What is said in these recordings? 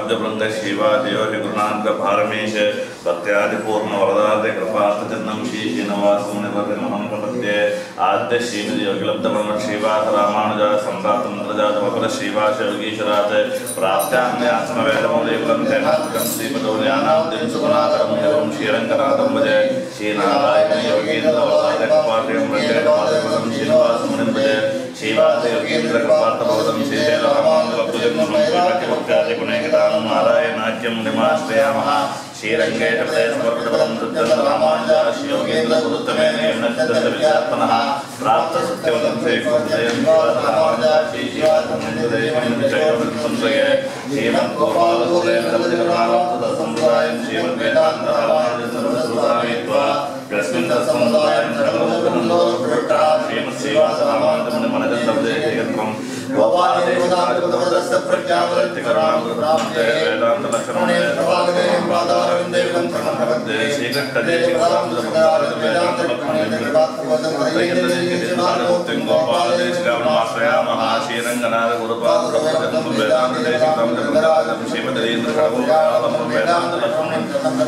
वृंद शिवादियो हि गुरुनाथ भारमेश भक्त्यादि पूर्ण वरदादि कृपार्थ चंदम श्री श्रीनिवास मुनिपति महं प्रपद्ये आद्य श्रीमति योगिलब्ध ब्रह्म श्रीवास रामानुज सम्राट इंद्रजात वक्र श्रीवास योगीश्वरात प्राप्त्यान्यात्म वेदमौले ग्रंथे नाटकं श्रीपदौल्यानाब्दिं सुगुणाकरं एवं श्रीरङ्गनाथं भजे श्रीनारायण योगीन्द्र वरदाय कपाट्यं वन्दे पादपदं श्रीनिवास मुनिं भजे श्रीवास योगीन्द्र कपार्थभवतं श्रीशैलरामानुजभुजं श्रीभक्तिभक्त्यादि गुणैकतां नारायणाख्यं निमाश्रयामः श्रीरङ्गे समर्पितपदं तद्दं रामानुजा श्रीयोगीन्द्र गुरुत्तमेन यम्नचित्तविचात्मनः प्राप्तसत्यवदं श्रीकृष्णजयं रामानुजा श्रीशिवासंसदये श्रीमद्गोपालसुरेन्द्रवतिकरुणावन्तसम्प्रदायं श्रीमद्वेदान्तरामानुजसर्वसुरामित्वा यस्मिन् तत्समुदायं सर्वलोकनन्दो श्रीमत्श्रीवासरामानुजमुनिमनजन्तवदे एकत्रम् गोपालदेवदातस्य प्रज्ञावृत्तिकरामृतान्ते वेदान्तलक्षणमणे प्रभागदे पादारविन्दे वन्दे श्रीकृष्णदेशिकान्तलक्षणमणे गोपालदेशिकामाश्रयामः श्रीरङ्गनाथ गुरुपादं वेदान्तदेशिकं जगन्नाथं श्रीमदरीन्द्रकरगोपालं वेदान्तलक्ष्मणं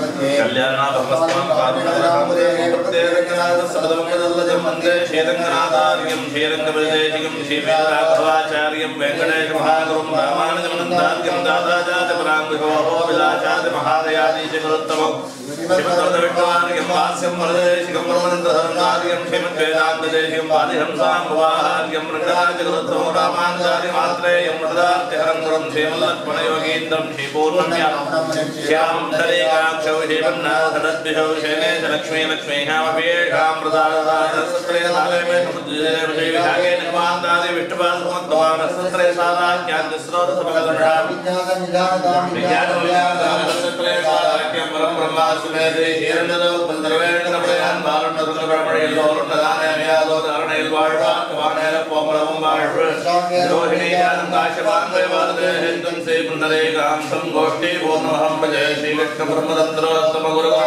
कल्याणाभस्मान् वन्दे श्रीरङ्गनाथार्यं श्रीरङ्गप्रदेशिकं श्रीवेदाचार्यं वेङ्कटेशमहागुरुं रामानुजमनन्दार्यं दादाजातपराङ्गोः विलासादिमहादयादीशकरोत्तमं श्रीमद्वर्धविट्टवार्यं हास्यं वरदेशिकं परमनन्दधर्मार्यं श्रीमद्वेदान्तदेशिकं वादिहंसां वाहार्यं रङ्गराजगरोत्तमं रामानुजादिमात्रेयं वरदार्त्यहरं गुरुं श्रीमल्लक्ष्मणयोगीन्द्रं श्रीपूर्णम्या श्यां धरेकाक्षौ श्रीमन्नाथदद्विषौ शैले च लक्ष्मी लक्ष्मीहामपेषां प्रदादासत्रे नालयमे समुद्रविभागे निर्मान्तादि विष्णुपासमत्तमानसत्रे सादाख्यान्तिस्रोतसमगलमषामि विज्ञानविज्ञानसत्रे सादाख्यं परं ब्रह्मासुमेधे ஈரண்டதோ பந்தரவேண்ட நம்மளையான் பாலண்ட சுந்தரபரமழையில் ஓருண்டதானமையாதோ தரணையில் வாழ்வார் வானேர போமளவும் வாழ்வு ரோஹிணி ஜாதம் காஷபாங்கை வாழ்ந்து ஹெந்தன் சேகுண்டரே காம்சம் கோஷ்டி பூர்ணமஹம் பஜே ஸ்ரீகிருஷ்ண பிரம்மதந்திரோத்தம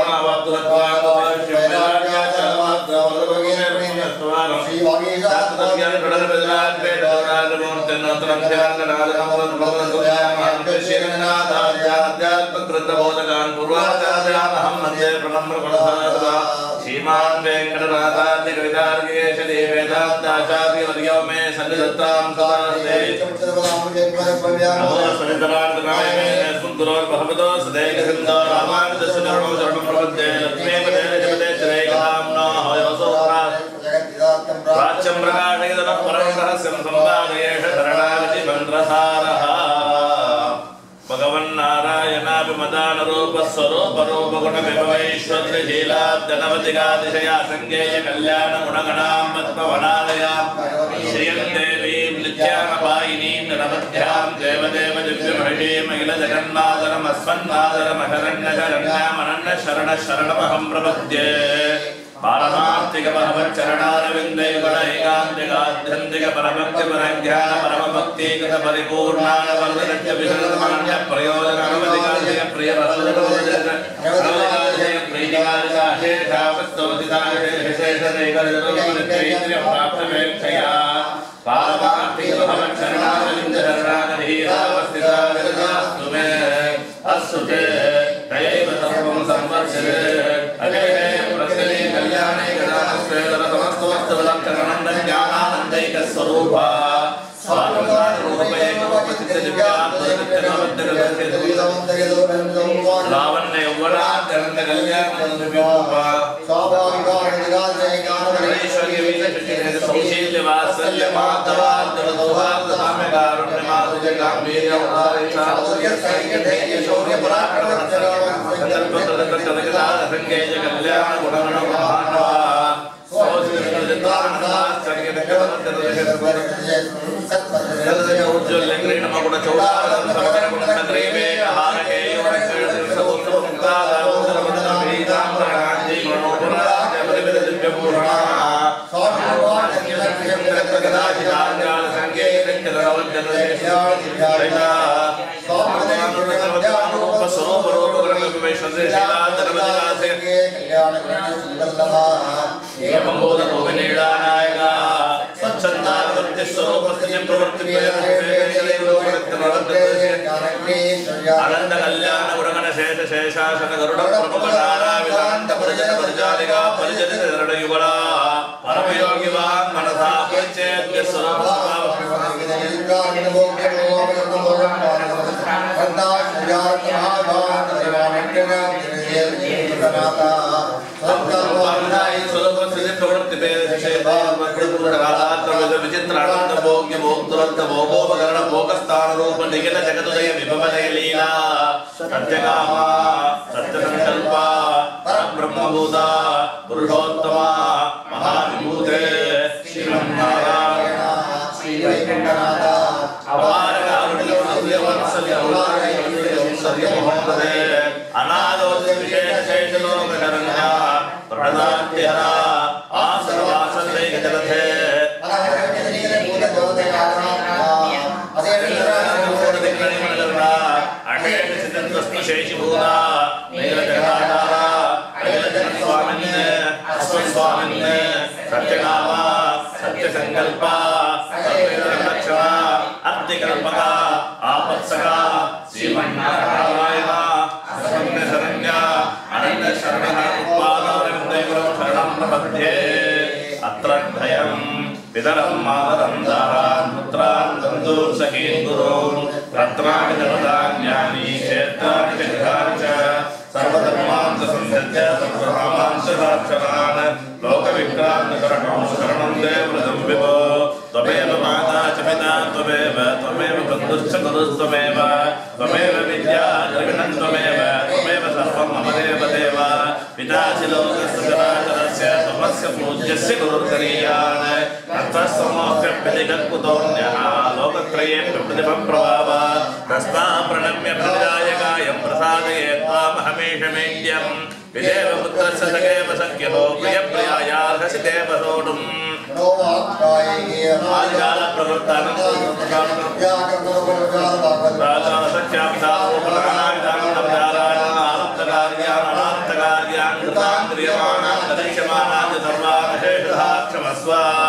श्रीमान् वेङ्कटनाथार्य कवितार्गेश देवेदान्ताचार्यवर्यो मे सन्निधत्तां सदास्ते नमो सनिधरान्तराय मे सुन्दरोर्भवतो सदैकसिन्धो रामानुजस्य चरणौ शरणं प्रपद्ये लक्ष्मीपदे जपदे चिरैकदाम्नो हयोसोहरा प्राच्यं प्रकाशयतः परं रहस्यं सम्पादयेष शरणागति मन्त्रसारः भगवन्नारायणाभिमदानरूपस्वरूपरूपगुणविभवैश्वर्यशीलाब्दनवतिकातिशया सङ्गेय कल्याणगुणगणां पद्मवनालयां श्रियं देवीं नित्यानपायिनीं नरमध्यां देवदेव दिव्यमहिषीमखिलजगन्मातरमस्मन्मातरमशरण्यशरण्यशरणमहं प्रपद्ये पारमार्थिकमहवच्चरणारविन्दैगुणैकान्तिकाध्यन्तिक परभक्तिपरज्ञान परमभक्तीकृत परिपूर्णान वरदरज्य विशदमान्य प्रयोजनावधिकाधिक प्रिय प्राप्तवेक्षया पारमार्थिकमहवच्चरणारविन्दशरणागधीरावस्थिता अस्तु ते तयैव सर्वं संवर्षते अजये प्रसले कल्याणे गदानस्वेदरतमस्तवस्तवलक्षणनन्दज्ञानानन्दैकस्वरूपा लावण्य यौवनाद्यनन्द कल्याणरूपा ऐश्वर्य विजय सौशील्य वात्सल्य माधवार्दव सौहार्द साम्य कारुण्य माधुर्य गांभीर्य उदारी चातुर्य स्थैर्य धैर्य शौर्य पराक्रम संकल्प तदक तदकदार संगेज कल्याण गुणगण महानवा उज्ज्वल ग्रीण मकुट चौड़ावरम समकर गुण नगरीवे हारके योनिक समुद्र मुक्ता दारुद्र मंत्र पीताम प्रणांजी मनोपुरा जबरिविद दिव्य पूर्णा कदाचिदांगाल संगे रंगदरवज्जन स्वरूप रूप ग्रह विवेशने शिला धर्मदासे एवंबोध भूमिनीडानायक स्वच्छन्दावृत्ति स्वरूपस्य प्रवृत्ति అనంత కళ్యాణ గుణగణ శేష శేషాసన గరుడ ప్రముఖారా విదాంత పరిజన పరిచాలిగా పరిజన శరణ యుగళ పరమయోగి వాన్ మనసా పరిచేద్య స్వరూప సంకల్పాయి సులభ స్థితి ప్రవృత్తి పేద విచిత్ర అనంత భోగ్య భోక్తులంత భోగోపకరణ భోగస్థాన రూప నిఖిల జగదుదయ విభవదయ లీలా సత్యకామ సత్య సంకల్ప పరబ్రహ్మభూత పురుషోత్తమ మహావిభూతే శ్రీమన్నారాయణ అనాథోతి విశేష శేషలోకరణ్య ప్రణదాత్యర ఆసర్వాసందైక జగతే సత్యనామ సత్య సంకల్ప లక్షణ అర్థికల్పక ఆపత్సక శ్రీమన్నారాయణ శరణ్య శరణ్య అనంత శరణ ఉత్పాదవృందైవం శరణం ప్రపద్యే అత్ర భయం పితరం మాతరం దారాన్ పుత్రాన్ తందూర్ సఖీన్ గురూన్ రత్నాని ధనధాన్యాని క్షేత్రాని చరితాని చ సర్వధర్మాంత సంధ్య సర్వరామాంశ సాక్షరాన్ లోక విక్రాంత కరణం శరణం దేవృతం విభో త్వమేవ మాతా చ పితా త్వమేవ త్వమేవ బంధుశ్చ గురుస్త్వమేవ త్వమేవ విద్యా ద్రవిణం త్వమేవ త్వమేవ సర్వం మమ దేవ దేవ పితాసి లోకస్య చరాచరస్య త్వమస్య పూజ్యస్య గురుర్గరీయాన్ అర్థస్తమోక్యప్యధిగత్కుతోన్యः లోకత్రయే ప్రతిభం ప్రభావ తస్మా ప్రణమ్య ప్రతిదాయకాయం ప్రసాదయే త్వామహమేషమేడ్యం విదేవ పుత్రస్య సఖేవ సఖ్యో ప్రియప్రియాయార్హసి దేవ సోఢుం ఆదికాల ప్రవృత్తానం రాజాన సత్యాపితారోపణానావిధానం నవ్యారాయణ ఆనందకార్యాన్ అనాంతకార్యాన్ కృతాంద్రియమాణాన్ దర్శమానాన్ చ సర్వాన్ శేషధా క్షమస్వ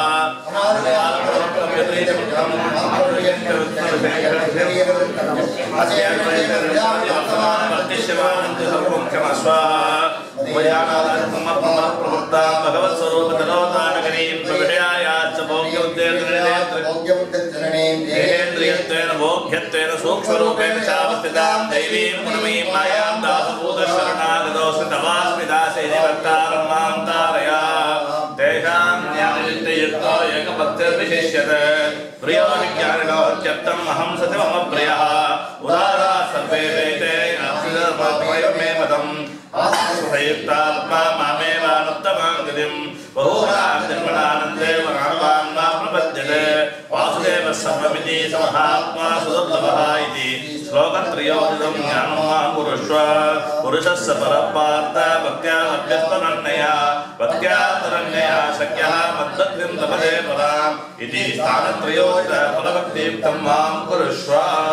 దేహేంద్రియత్వేన భోగ్యత్వేన సూక్ష్మరూపేణ చావస్థితాం దైవీం పునమీం మాయాం దాసభూతశరణాగతోస్మి తవాస్మి దాసేది భక్తారం మాం తారయా తేషాం జ్ఞానయుక్తయుక్తో ఏకభక్తిర్విశిష్యతే ప్రియో విజ్ఞానినో త్యక్తం అహం సతి మమ ప్రియः ఉదారా సర్వే వేతే మే మతం సంయుక్తాత్మా మామేవానుత్తమాం గతిం బహూనాం జన్మనానందే వరాణవాన్ మా ప్రపద్యతే వాసుదేవ సర్వమితి సమహాత్మా సుదుర్లభः ఇతి శ్లోకత్రయోదితం జ్ఞానం మా పురుష్వ పురుషస్య పరపార్థ భక్త్యా లభ్యస్తనన్నయా భక్త్యాతరన్నయా శక్యः మద్భక్తిం లభతే పరాం ఇది స్థానత్రయోదిత ఫలభక్తియుక్తం మాం కురుష్వ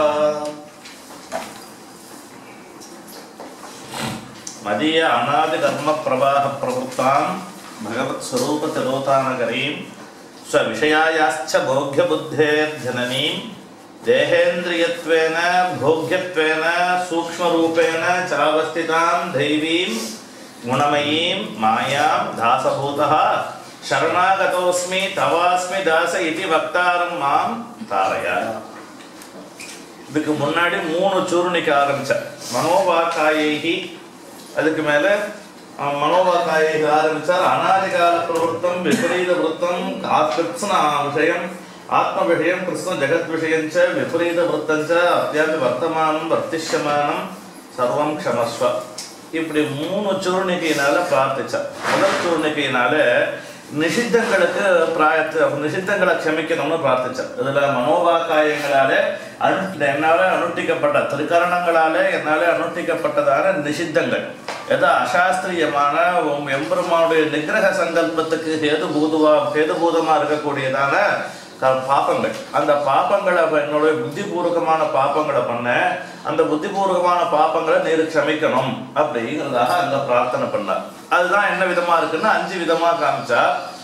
మదీయ అనాది కర్మ ప్రవాహ ప్రవృత్తాం భగవత్ స్వరూప తిరోతానగరీం స్వ విషయాయాశ్చ భోగ్య బుద్ధేర్జననీం దేహేంద్రియత్వేన భోగ్యత్వేన సూక్ష్మరూపేణ చావస్థితాం దైవీం గుణమయీం మాయాం దాసభూతః శరణాగతోస్మి తవాస్మి దాస ఇది వక్తారం மாம் தாரையா இதுக்கு முன்னாடி மூணு சூர்ணிக்க ஆரம்பிச்சேன் மனோவாக்காயைகி அதுக்கு மேல அஹ், மனோவாக்காயைகி ஆரம்பிச்சார் அனாதிகால பிரவృత్తం விபரீத விருத்தம் கிருஷ்ண விஷயம் ஆத்ம விஷயம் கிருஷ்ண ஜெகத் விஷயம் ச விபரீத விருத்தம் ச அத்தியாபி வர்த்தமானம் வர்த்திஷ்யமானம் சர்வம் க்ஷமஸ்வ இப்படி மூணு சூர்ணிக்கையினால பிரார்த்திச்சார் முதல் சூர்ணிக்கையினால நிஷித்தங்களுக்கு பிராயத்து நிஷித்தங்களை க்ஷமிக்கணும்னு பிரார்த்திச்சார் இதுல மனோவாக்காயங்களால அனு என்னால அனுஷ்டிக்கப்பட்ட திருக்கரணங்களால என்னால அனுஷ்டிக்கப்பட்டதான நிஷித்தங்கள் எதோ அசாஸ்திரியமான உம் எம்பெருமானுடைய நிகிரக சங்கல்பத்துக்கு ஹேதுபூதுவா ஹேதுபூதமா இருக்கக்கூடியதான க- பாப்பங்கள் அந்த பாப்பங்களை அப்ப என்னுடைய புத்திபூர்வகமான பாப்பங்களை பண்ண அந்த புத்திபூர்வகமான பாப்பங்களை நீர் க்ஷமிக்கணும் அப்படிங்கிறதாக அங்க பிரார்த்தனை பண்ணார் அதுதான் என்ன விதமா இருக்குன்னா அஞ்சு விதமா காமிச்சா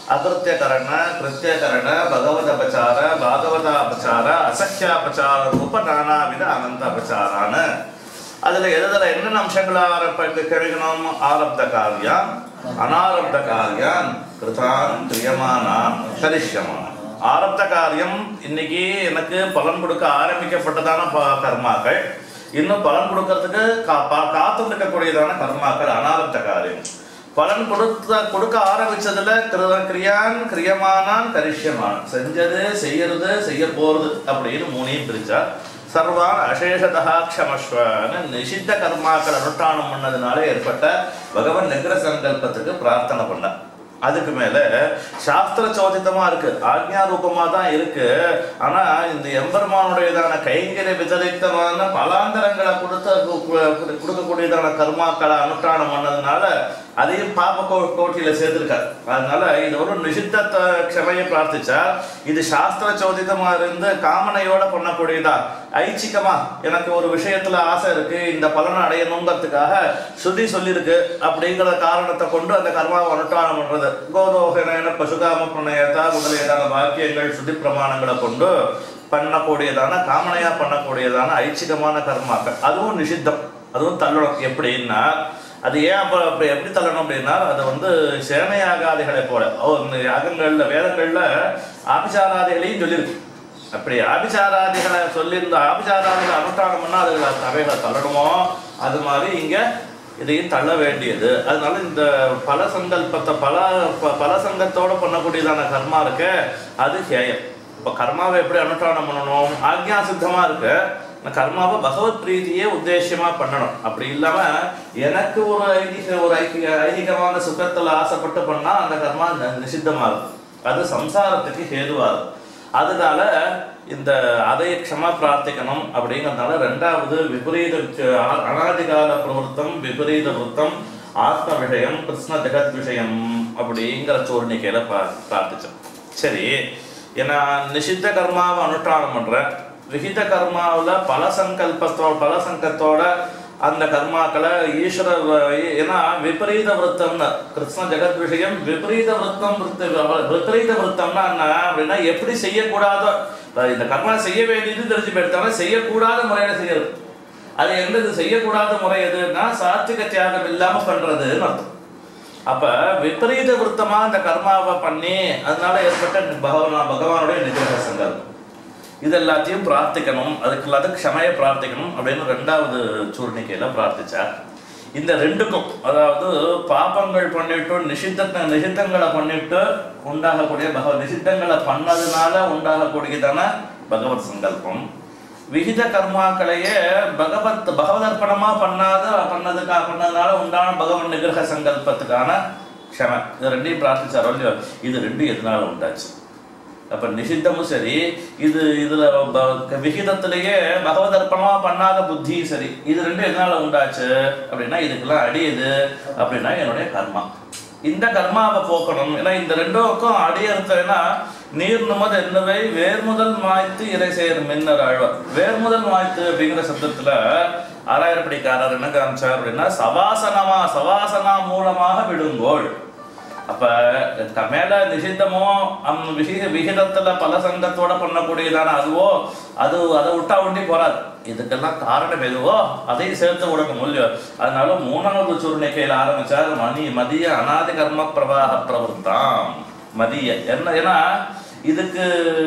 ಅಕೃತ್ಯಕರಣ ಕೃತ್ಯಕರಣ ಭಗವದಪಚಾರ ಭಾಗವತಾಪಚಾರ ಅಸಖ್ಯಾಪಚಾರ ರೂಪ ನಾನಾ ವಿಧ ಅನಂತ ಅಪಚಾರಾன அதுல எதுல என்னென்ன அம்சங்களை ஆரம்ப கிடைக்கணும் ஆரப்த காரியம் அனாரப்த காரியம் கிருதான் கிரியமானான் கரிஷ்யமான் ஆரப்த காரியம் இன்னைக்கு எனக்கு பலன் கொடுக்க ஆரம்பிக்கப்பட்டதான ப- கர்மாக்கள் இன்னும் பலன் கொடுக்கறதுக்கு கா- பா- காத்து இருக்கக்கூடியதான கர்மாக்கள் அனாரப்த காரியம் பலன் கொடுத்த கொடுக்க ஆரம்பிச்சதுல கிரு- கிரியான் கிரியமானான் கரிஷ்யமான் செஞ்சது செய்யறது செய்ய போறது அப்படின்னு மூணையும் பிரிச்சா சர்வான் அசேஷதா க்ஷமஸ்வன்னு நிஷித்த கர்மாக்கள் அனுஷ்டானம் பண்ணதுனால ஏற்பட்ட பகவன் நிகிர சங்கல்பத்துக்கு பிரார்த்தனை பண்ண அதுக்கு மேல சாஸ்திர சோதித்தமா இருக்கு ஆக்ஞா ரூபமா தான் இருக்கு ஆனா இந்த எம்பெருமானுடையதான கைங்கரிய விதரித்தமான பலாந்தரங்களை கொடுத்த கு- கு- கொடுக்கக்கூடியதான கர்மாக்களை அனுஷ்டானம் பண்ணதுனால அதையும் பாப கோ- கோட்டியில சேர்த்திருக்கார் அதனால இது ஒரு நிஷித்த க்ஷமையை பிரார்த்திச்சா இது சாஸ்திர சோதிதமா இருந்து காமனையோட பண்ணக்கூடியதா ஐச்சிகமா எனக்கு ஒரு விஷயத்துல ஆசை இருக்கு இந்த பலனை அடையணுங்கிறதுக்காக ஸ்ருதி சொல்லியிருக்கு அப்படிங்கிற காரணத்தை கொண்டு அந்த கர்மாவை அனுஷ்டானம் பண்றது கோதோகன பசுகாம பிரணயத்தா முதலியதான வாக்கியங்கள் ஸ்ருதி பிரமாணங்களை கொண்டு பண்ணக்கூடியதான காமனையா பண்ணக்கூடியதான ஐச்சிகமான கர்மாக்கள் அதுவும் நிஷித்தம் அதுவும் தள்ளணும் எப்படின்னா அது ஏன் அப்ப அப்படி எப்படி தள்ளணும் அப்படின்னா அது வந்து சேனையாகாதிகளை போல ஓ, இந்த யாகங்கள்ல வேதங்கள்ல ஆபிசாராதிகளையும் சொல்லியிருக்கு அப்படி ஆபிசாராதிகளை சொல்லியிருந்த ஆபிசாராதிகளை அனுஷ்டானம் பண்ணா அது அவைகளை தள்ளணுமோ அது மாதிரி இங்க இதையும் தள்ள வேண்டியது அதனால இந்த பல சங்கல்பத்தை பல ப- பல சங்கத்தோட பண்ணக்கூடியதான கர்மா இருக்கு அது ஹேயம் இப்போ கர்மாவை எப்படி அனுஷ்டானம் பண்ணணும் ஆக்ஞா சித்தமா இருக்கு இந்த கர்மாவை பகவத் பிரீதியே உத்தேசியமா பண்ணணும் அப்படி இல்லாம எனக்கு ஒரு ஐதீக ஒரு ஐதிக ஐதீகமான சுகத்துல ஆசைப்பட்டு பண்ணா அந்த கர்மா ந- நிஷித்தமா இருக்கும் அது சம்சாரத்துக்கு ஹேதுவா இருக்கும் அதனால இந்த அதை க்ஷமா பிரார்த்திக்கணும் அப்படிங்கிறதுனால ரெண்டாவது விபரீத அ- அனாதிகால பிரவருத்தம் விபரீத விருத்தம் ஆத்ம விஷயம் கிருஷ்ண ஜெகத் விஷயம் அப்படிங்கிற சூர்ணிக்கையில பா- பிரார்த்திச்சோம் சரி ஏன்னா நிஷித்த கர்மாவை அனுஷ்டானம் பண்றேன் விகித கர்மாவுல பல சங்கல்பத்தோட பல சங்கத்தோட அந்த கர்மாக்களை ஈஸ்வரர் வ- ஏன்னா விபரீத விருத்தம்னு கிருஷ்ண ஜெகத் விஷயம் விபரீத விருத்தம் விருத்த- விபரீத விருத்தம்னா என்ன அப்படின்னா எப்படி செய்யக்கூடாதோ அஹ் இந்த கர்மா செய்ய வேண்டியது தெரிஞ்சு போயிடுத்தாலும் செய்யக்கூடாத முறையில செய்யறது அது என்னது செய்யக்கூடாத முறை எதுன்னா சாத்விக தியாகம் இல்லாம பண்றதுன்னு அர்த்தம் அப்ப விபரீத விருத்தமா அந்த கர்மாவை பண்ணி அதனால ஏற்பட்ட பகவான பகவானுடைய நிகிரக சங்கல்பம் இது எல்லாத்தையும் பிரார்த்திக்கணும் அதுக்கு எல்லாத்துக்கும் க்ஷமையை பிரார்த்திக்கணும் அப்படின்னு ரெண்டாவது சூர்ணிக்கையில பிரார்த்திச்சார் இந்த ரெண்டுக்கும் அதாவது பாபங்கள் பண்ணிட்டு நிஷித்த நிஷித்தங்களை பண்ணிட்டு உண்டாகக்கூடிய பகவத் நிஷித்தங்களை பண்ணதுனால உண்டாகக்கூடியதான பகவத் சங்கல்பம் விகித கர்மாக்களையே பகவத் பகவதர்ப்பணமா பண்ணாத பண்ணதுக்காக பண்ணதுனால உண்டான பகவன் நிகிரக சங்கல்பத்துக்கான க்ஷம இது ரெண்டையும் பிரார்த்திச்சாரோ இல்லையோ இது ரெண்டும் எதனால உண்டாச்சு அப்ப நிஷித்தமும் சரி இது இதுல ப- விகிதத்திலேயே பகவதர்ப்பணமா பண்ணாத புத்தி சரி இது ரெண்டும் எதனால உண்டாச்சு அப்படின்னா இதுக்கெல்லாம் அடி எது அப்படின்னா என்னுடைய கர்மா இந்த கர்மாவை போக்கணும் ஏன்னா இந்த ரெண்டுக்கும் அடி அர்த்தம்னா நீர் நுமது என்னவை வேர்முதல் மாய்த்து இறை சேர் மின்னர் ஆழ்வார் வேர்முதல் மாய்த்து அப்படிங்கிற சப்தத்துல ஆறாயிரப்படிக்காரர் என்ன காமிச்சார் அப்படின்னா சவாசனமா சவாசனா மூலமாக விடுங்கோள் அப்ப க- மேல நிஷித்தமோ அம் விகித விகிதத்துல பல சங்கத்தோட பண்ணக்கூடியதான அதுவோ அது அதை விட்டா ஒண்டி போறாது இதுக்கெல்லாம் காரணம் எதுவோ அதையும் சேர்த்து விடக்க முடியும் அதனால மூணாவது சூர்ணிக்கையில ஆரம்பிச்சார் மணி மதிய அநாதி கர்ம பிரவாக பிரவருத்தாம் மதிய என்ன ஏன்னா இதுக்கு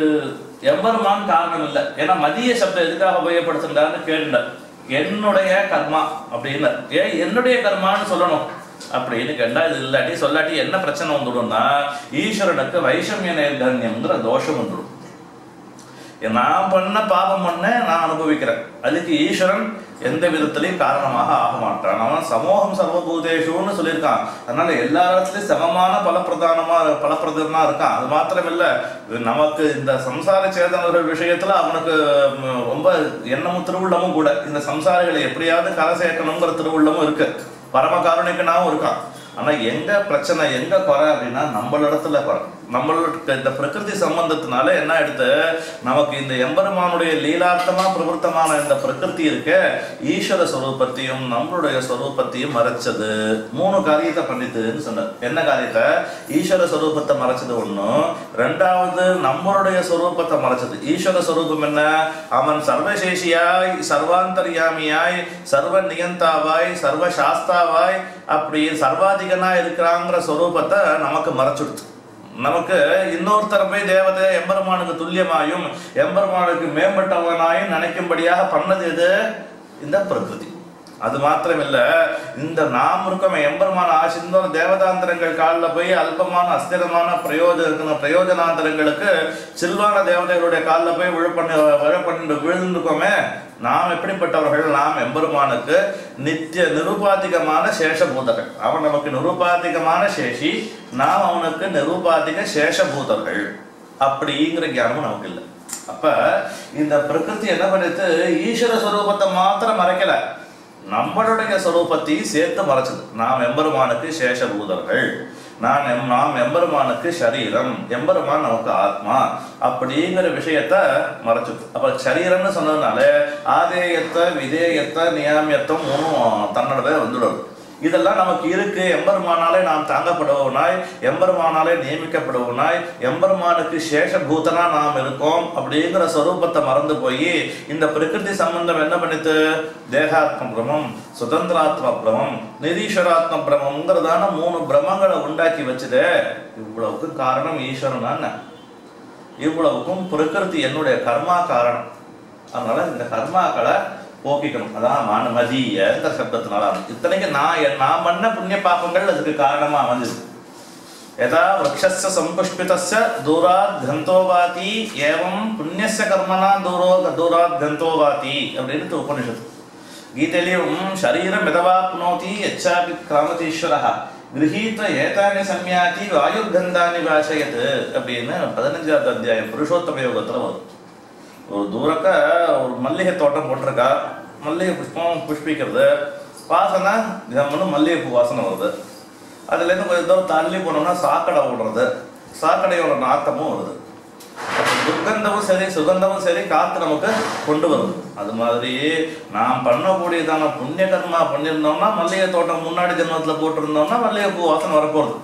எம்பெருமான் காரணம் இல்லை ஏன்னா மதிய சப்தம் எதுக்காக உபயோகப்படுத்துறாருன்னு கேட்டுட்டார் என்னுடைய கர்மா அப்படின்னு ஏன் என்னுடைய கர்மான்னு சொல்லணும் அப்படின்னு கேட்டா இது இல்லாட்டி சொல்லாட்டி என்ன பிரச்சனை வந்துடும்னா ஈஸ்வரனுக்கு வைஷமிய நைர்கண்யம்ங்கிற தோஷம் வந்துடும் நான் பண்ண பாபம் பண்ண நான் அனுபவிக்கிறேன் அதுக்கு ஈஸ்வரன் எந்த விதத்திலையும் காரணமாக ஆக மாட்டான் அவன் சமூகம் சர்வபூதேஷுன்னு சொல்லியிருக்கான் அதனால எல்லா இடத்துலயும் சமமான பலப்பிரதானமா பலப்பிரதமா இருக்கான் அது மாத்திரமில்ல நமக்கு இந்த சம்சார சேதனர்கள் விஷயத்துல அவனுக்கு ம், ரொம்ப எண்ணமும் திருவுள்ளமும் கூட இந்த சம்சாரிகளை எப்படியாவது கரை சேர்க்கணுங்கிற திருவுள்ளமும் இருக்கு பரம காருணிகனாவும் இருக்கான் ஆனா எங்க பிரச்சனை எங்க குறை அப்படின்னா நம்மளிடத்துல குறை நம்மளுக்கு இந்த பிரகிருதி சம்பந்தத்தினால என்ன எடுத்து நமக்கு இந்த எம்பெருமானுடைய லீலார்த்தமா பிரவருத்தமான இந்த பிரகிருதி இருக்க ஈஸ்வர ஸ்வரூபத்தையும் நம்மளுடைய ஸ்வரூபத்தையும் மறைச்சது மூணு காரியத்தை பண்ணிட்டுன்னு சொன்னார் என்ன காரியத்தை ஈஸ்வர ஸ்வரூபத்தை மறைச்சது ஒண்ணும் ரெண்டாவது நம்மளுடைய ஸ்வரூபத்தை மறைச்சது ஈஸ்வர ஸ்வரூபம் என்ன அவன் சர்வசேஷியாய் சர்வாந்தர்யாமியாய் சர்வ நியந்தாவாய் சர்வ சாஸ்தாவாய் அப்படி சர்வாதிகனா இருக்கிறாங்கிற ஸ்வரூபத்தை நமக்கு மறைச்சுடுது நமக்கு இன்னொருத்தர போய் தேவதை எம்பெருமானுக்கு துல்லியமாயும் எம்பெருமானுக்கு மேம்பட்டவனாயும் நினைக்கும்படியாக பண்ணது எது இந்த பிரகிருதி அது மாத்திரமில்ல இந்த நாம் இருக்கோம் எம்பெருமான ஆசிந்தோர் தேவதாந்திரங்கள் காலில் போய் அல்பமான அஸ்திரமான பிரயோஜன இருக்கிற பிரயோஜனாந்திரங்களுக்கு சில்வான தேவதைகளுடைய காலில் போய் விழப்பண்ணி விழப்பண்ணி விழுந்துக்கோமே நாம் எப்படிப்பட்டவர்கள் நாம் எம்பெருமானுக்கு நித்திய நிருபாதிகமான சேஷபூதர்கள் அவன் நமக்கு நிருபாதிகமான சேஷி நாம் அவனுக்கு நிருபாதிக சேஷபூதர்கள் அப்படிங்கிற ஞானமும் நமக்கு இல்லை அப்ப இந்த பிரகிருதி என்ன பண்ணிட்டு ஈஸ்வர ஸ்வரூபத்தை மாத்திரம் மறைக்கல நம்மளுடைய ஸ்வரூபத்தையும் சேர்த்து மறைச்சது நாம் எம்பெருமானுக்கு சேஷபூதர்கள் நான் எம் நாம் எம்பெருமானுக்கு சரீரம் எம்பெருமான் நமக்கு ஆத்மா அப்படிங்கிற விஷயத்த மறைச்சது அப்ப சரீரம்னு சொன்னதுனால ஆதேயத்தை விதேயத்தை நியாமியத்தம் மூணும் தன்னோடவே வந்துடும் இதெல்லாம் நமக்கு இருக்கு எம்பெருமானாலே நாம் தாங்கப்படுவனாய் எம்பெருமானாலே நியமிக்கப்படுவனாய் எம்பெருமானுக்கு சேஷபூதனா நாம் இருக்கோம் அப்படிங்கிற ஸ்வரூபத்தை மறந்து போய் இந்த பிரகிருதி சம்பந்தம் என்ன பண்ணித்து தேகாத்ம பிரமம் சுதந்திராத்ம பிரமம் நிதீஸ்வராத்ம பிரமங்கிறதான மூணு பிரமங்களை உண்டாக்கி வச்சுதே இவ்வளவுக்கு காரணம் ஈஸ்வரன் இவ்வளவுக்கும் பிரகிருதி என்னுடைய கர்மா காரணம் அதனால இந்த கர்மாக்களை போக்கிக்கணும் அதான் மான மதியங்கிற சப்தத்தினால இத்தனைக்கு நான் என் நான் பண்ண புண்ணிய பாப்பங்கள் அதுக்கு காரணமா அமைஞ்சது यदा वृक्षस्य सम्पुष्पितस्य दूरात् घन्तो वाति एवं पुण्यस्य कर्मणा दूरो दूरात् घन्तो वाति அப்படின்னு உபனிஷத்து கீதையிலும் சரீரம் எதவாப்னோதி எச்சாபி கிராமதீஸ்வரः கிரகீத ஏதானி சம்யாதி வாயுர்கந்தானி வாசயத் அப்படின்னு பதினஞ்சாவது அத்தியாயம் புருஷோத்தம யோகத்துல வரும் ஒரு தூரக்க ஒரு மல்லிகை தோட்டம் போட்டிருக்கா மல்லிகை புஷ்பம் புஷ்பிக்கிறது வாசனை தினமும் மல்லிகைப்பூ வாசனை வருது அதுலேருந்து கொஞ்சம் தூரம் தள்ளி போனோம்னா சாக்கடை விடுறது சாக்கடையோட நாத்தமும் வருது அப்ப துர்கந்தமும் சரி சுகந்தமும் சரி காத்து நமக்கு கொண்டு வருது அது மாதிரி நாம் பண்ணக்கூடியதான புண்ணிய கர்மா பண்ணியிருந்தோம்னா மல்லிகை தோட்டம் முன்னாடி ஜென்மத்தில் போட்டிருந்தோம்னா மல்லிகைப்பூ வாசனை வரப்போகுது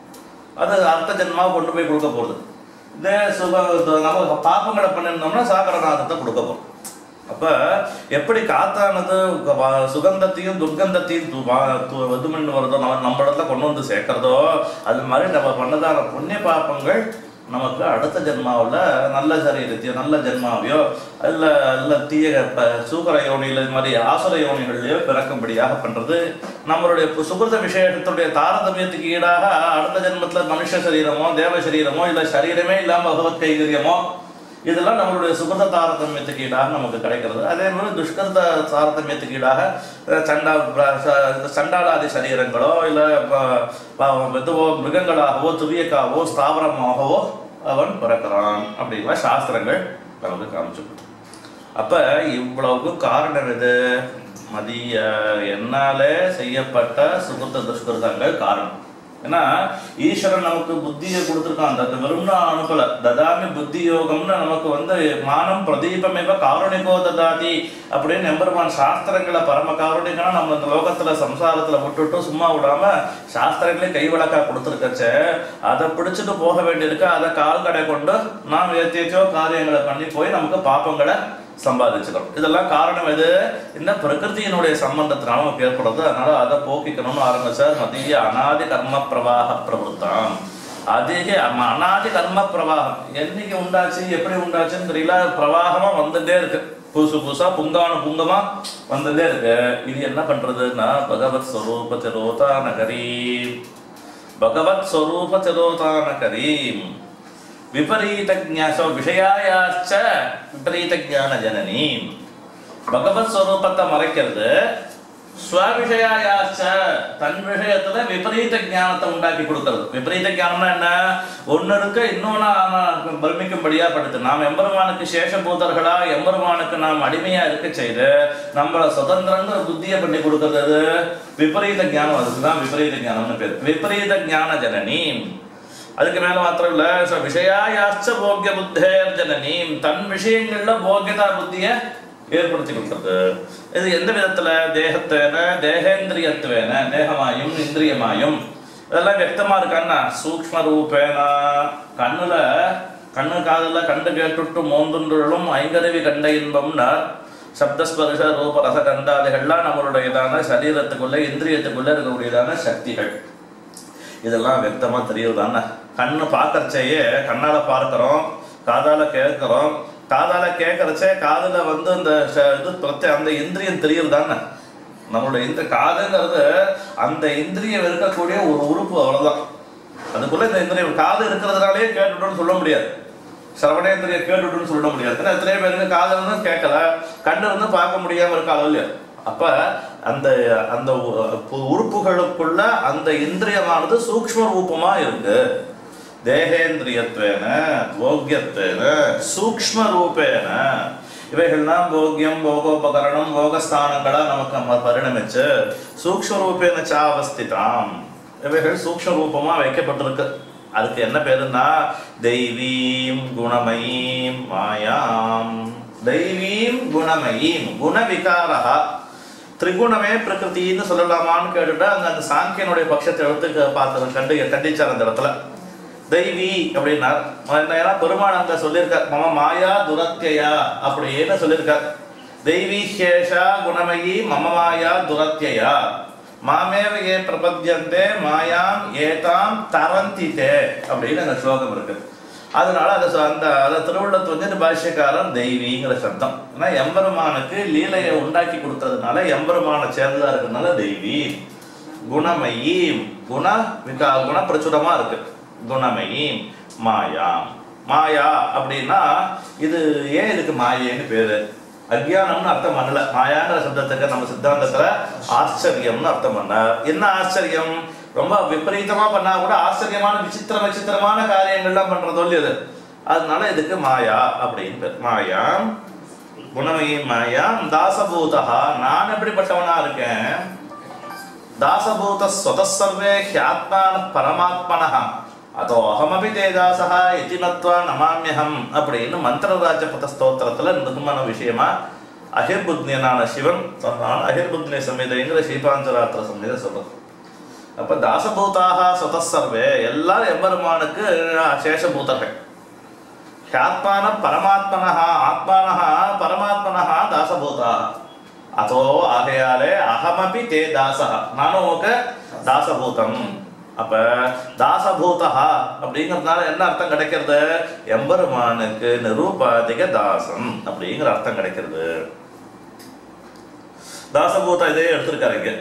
அது அடுத்த ஜென்மாவை கொண்டு போய் கொடுக்க போகுது இதே சுக நம்ம பாப்பங்களை பண்ணியிருந்தோம்னா சாக்கடை நாதத்தை கொடுக்க போகிறோம் அப்ப எப்படி காத்தானது வ- சுகந்தத்தையும் துர்கந்தத்தையும் து- வா- து- இது பண்ணி வருதோ நம்ம நம்ம இடத்துல கொண்டு வந்து சேர்க்கறதோ அது மாதிரி நம்ம பண்ணதான புண்ணிய பாப்பங்கள் நமக்கு அடுத்த ஜென்மாவில் நல்ல சரீரத்தையோ நல்ல ஜென்மாவையோ இல்ல இல்ல தீய ப- சூகர யோனியில் இது மாதிரி ஆசுர யோனிகள்லையோ பிறக்கும்படியாக பண்றது நம்மளுடைய பு- சுகிருத விசேஷத்துடைய தாரதமியத்துக்கு ஈடாக அடுத்த ஜென்மத்துல மனுஷ சரீரமோ தேவ சரீரமோ இல்ல சரீரமே இல்லாம பகவத் கைகரியமோ இதெல்லாம் நம்மளுடைய சுகிருத தாரதமியத்துக்கு ஈடாக நமக்கு கிடைக்கிறது அதே மாதிரி துஷ்கர்த தாரதமியத்துக்கு ஈடாக அஹ், சண்டா பிர- ச- சண்டாளாதி சரீரங்களோ இல்லை இதுவோ மிருகங்களாகவோ துரியக்காகவோ ஸ்தாவரமாகவோ அவன் பிறக்கிறான் அப்படிங்கிற சாஸ்திரங்கள் நமக்கு காமிச்சு அப்ப இவ்வளவுக்கு காரணம் எது மதிய என்னாலே செய்யப்பட்ட சுகிருத்த துஷ்கிருதங்கள் காரணம் ஏன்னா ஈஸ்வரன் நமக்கு புத்தியை கொடுத்துருக்கான் அந்த வெறும்னா அனுப்பல ததாமி புத்தி யோகம்னு நமக்கு வந்து மானம் பிரதீபமேவ காருணிகோ ததாதி அப்படின்னு எம்பெருமான் சாஸ்திரங்களை பரம காருணிகனா நம்ம இந்த லோகத்துல சம்சாரத்துல விட்டுட்டு சும்மா விடாம சாஸ்திரங்களே கைவிளக்கா கொடுத்துருக்கச்சே அதை பிடிச்சிட்டு போக வேண்டியிருக்கு அதை கால் கடை கொண்டு நாம் ஏத்தியச்சோ காரியங்களை பண்ணி போய் நமக்கு பாப்பங்களை சம்பாதிச்சுக்கிறோம் இதெல்லாம் காரணம் எது இந்த பிரகிருதியினுடைய சம்பந்தத்தினால நமக்கு ஏற்படுறது அதனால அதை போக்கிக்கணும்னு ஆரம்பிச்சார் மத்திய அனாதி கர்ம பிரவாக பிரவருத்தம் அதிக அம- அனாதி கர்ம பிரவாகம் என்னைக்கு உண்டாச்சு எப்படி உண்டாச்சுன்னு தெரியல பிரவாகமா வந்துட்டே இருக்கு புதுசு புதுசா புங்கானு புங்கமா வந்துட்டே இருக்கு இது என்ன பண்றதுன்னா பகவத் ஸ்வரூப திரோதான கரீம் பகவத் ஸ்வரூப திரோதான கரீம் விபரீத ஞாசோ விஷயாயாச்ச விபரீத ஞான ஜனனி பகவத் ஸ்வரூபத்தை மறைக்கிறது ஸ்வவிஷயாயாச்ச தன் விஷயத்துல விபரீத ஞானத்தை உண்டாக்கி கொடுக்கிறது விபரீத ஞானம்னா என்ன ஒன்னு இருக்க இன்னொன்னு பிரமிக்கும்படியா படுத்து நாம் எம்பெருமானுக்கு சேஷபூதர்களா எம்பெருமானுக்கு நாம் அடிமையா இருக்க செய்து நம்மள சுதந்திரங்கிற புத்தியை பண்ணி கொடுக்கிறது எது? விபரீத ஞானம் அதுக்குதான் விபரீத ஞானம்னு பேர் விபரீத ஞான ஜனனி அதுக்கு மேல மாத்திரம் இல்ல ச விஷயாயாச்ச போக்கிய புத்தேர் ஜனனீம் தன் விஷயங்கள்ல போக்கியதா புத்திய ஏற்படுத்தி கொடுக்கிறது இது எந்த விதத்துல தேகத்தேன தேகேந்திரியத்துவேன தேகமாயும் இந்திரியமாயும் இதெல்லாம் வியக்தமா இருக்கான்னா சூக்ம ரூபேன கண்ணுல கண்ணு காதுல கண்டு கேட்டுட்டு மோந்துன்றுகளும் ஐங்கருவி கண்ட இன்பம்னா சப்தஸ்பர்ஷ ரூப ரச கண்டாதிகள்லாம் நம்மளுடையதான சரீரத்துக்குள்ள இந்திரியத்துக்குள்ள இருக்கக்கூடியதான சக்திகள் இதெல்லாம் வியக்தமா தெரியுதானே கண்ணு பார்க்கறச்சேயே கண்ணால பார்க்கிறோம் காதால கேட்கிறோம் காதால கேட்கறச்சே காதுல வந்து இந்த ச- இது பிரத்ய அந்த இந்திரியம் தெரியுதுதானே நம்மளுடைய இந்த காதுங்கிறது அந்த இந்திரியம் இருக்கக்கூடிய ஒரு உறுப்பு அவ்வளவுதான் அதுக்குள்ள இந்த இந்திரியம் காது இருக்கிறதுனாலே கேட்டுட்டோம்னு சொல்ல முடியாது சரவணேந்திரியம் கேட்டுட்டுன்னு சொல்ல முடியாது ஏன்னா எத்தனையோ பேருக்கு காது வந்து கேட்கல கண்ணு வந்து பார்க்க முடியாம இருக்காளோ இல்லையா அப்ப அந்த அந்த உ- உறுப்புகளுக்குள்ள அந்த இந்திரியமானது சூக்ஷ்ம ரூபமா இருக்கு தேகேந்திரியத்வேன போக்கியத்வேன சூக்ஷ்ம ரூபேன இவைகள்லாம் போக்கியம் போகோபகரணம் போகஸ்தானங்களா நமக்கு நம்ம பரிணமிச்சு சூக்ஷ்ம ரூபேன சாவஸ்திதாம் இவைகள் சூக்ஷ்ம ரூபமா வைக்கப்பட்டிருக்கு அதுக்கு என்ன பேருன்னா தெய்வீம் குணமயீம் மாயாம் தெய்வீம் குணமயீம் குணவிகாரா திரிகுணமே பிரகிருத்தின்னு சொல்லலாமான்னு கேட்டுட்டா அங்க அந்த சாங்கியனுடைய பட்சத்தை எடுத்து பார்த்து கண்டு கண்டிச்சார் அந்த இடத்துல தெய்வி அப்படின்னார் என்ன ஏன்னா பெருமாள் அங்க சொல்லியிருக்கார் மம மாயா துரத்தியா அப்படின்னு சொல்லியிருக்கார் தெய்வீ சேஷா குணமயி மம மாயா துரத்தியா மாமேவ ஏ பிரபத்யந்தே மாயாம் ஏதாம் தரந்திதே அப்படின்னு அந்த ஸ்லோகம் இருக்கு அதனால அது சொ- அந்த அந்த திருவள்ளத்து வந்து இந்த பாஷ்யக்காரன் தெய்வீங்கிற சப்தம் ஏன்னா எம்பெருமானுக்கு லீலையை உண்டாக்கி கொடுத்ததுனால எம்பெருமான சேர்ந்ததா இருக்கிறதுனால தெய்வீ குணமயி குண விகா குண பிரச்சுரமா இருக்கு குணமயி மாயா மாயா அப்படின்னா இது ஏன் இதுக்கு மாயேன்னு பேரு அக்ஞானம்னு அர்த்தம் பண்ணல மாயாங்கிற சப்தத்துக்கு நம்ம சித்தாந்தத்துல ஆச்சரியம்னு அர்த்தம் பண்ணார் என்ன ஆச்சரியம் ரொம்ப விபரீதமா பண்ணா கூட ஆச்சரியமான விசித்திர விசித்திரமான காரியங்கள்லாம் பண்றது இல்லையது அதனால இதுக்கு மாயா அப்படின்னு பேர் மாயா குணமயி மாயா தாசபூதா நான் எப்படிப்பட்டவனா இருக்கேன் தாசபூத ஸ்வதசர்வே ஹியாத்மான பரமாத்மனः அதோ அகமபி தே தாசः இதி மத்வா நமாமியகம் அப்படின்னு மந்திரராஜபத ஸ்தோத்திரத்துல நிர்மண விஷயமா அகிர்புத்னியனான சிவன் சொன்னான் அகிர்புத்னிய சம்ஹிதைங்கிற ஸ்ரீபாஞ்சராத்திர சம்ஹிதை சொல்றது அப்ப தாசபூதாக ஸ்வதசர்வே எல்லாரும் எம்பெருமானுக்கு சேஷபூதர்கள் ஹியாத்மான பரமாத்மனः ஆத்மானः பரமாத்மனः தாசபூதா அதோ ஆகையாலே அகமபி தே தாசக நானும் உனக்கு தாசபூதம் அப்ப தாசபூதா அப்படிங்கறதுனால என்ன அர்த்தம் கிடைக்கிறது எம்பெருமானுக்கு நிரூபாதிக தாசம் அப்படிங்கிற அர்த்தம் கிடைக்கிறது தாசபூதா இதே எடுத்திருக்காரு இங்க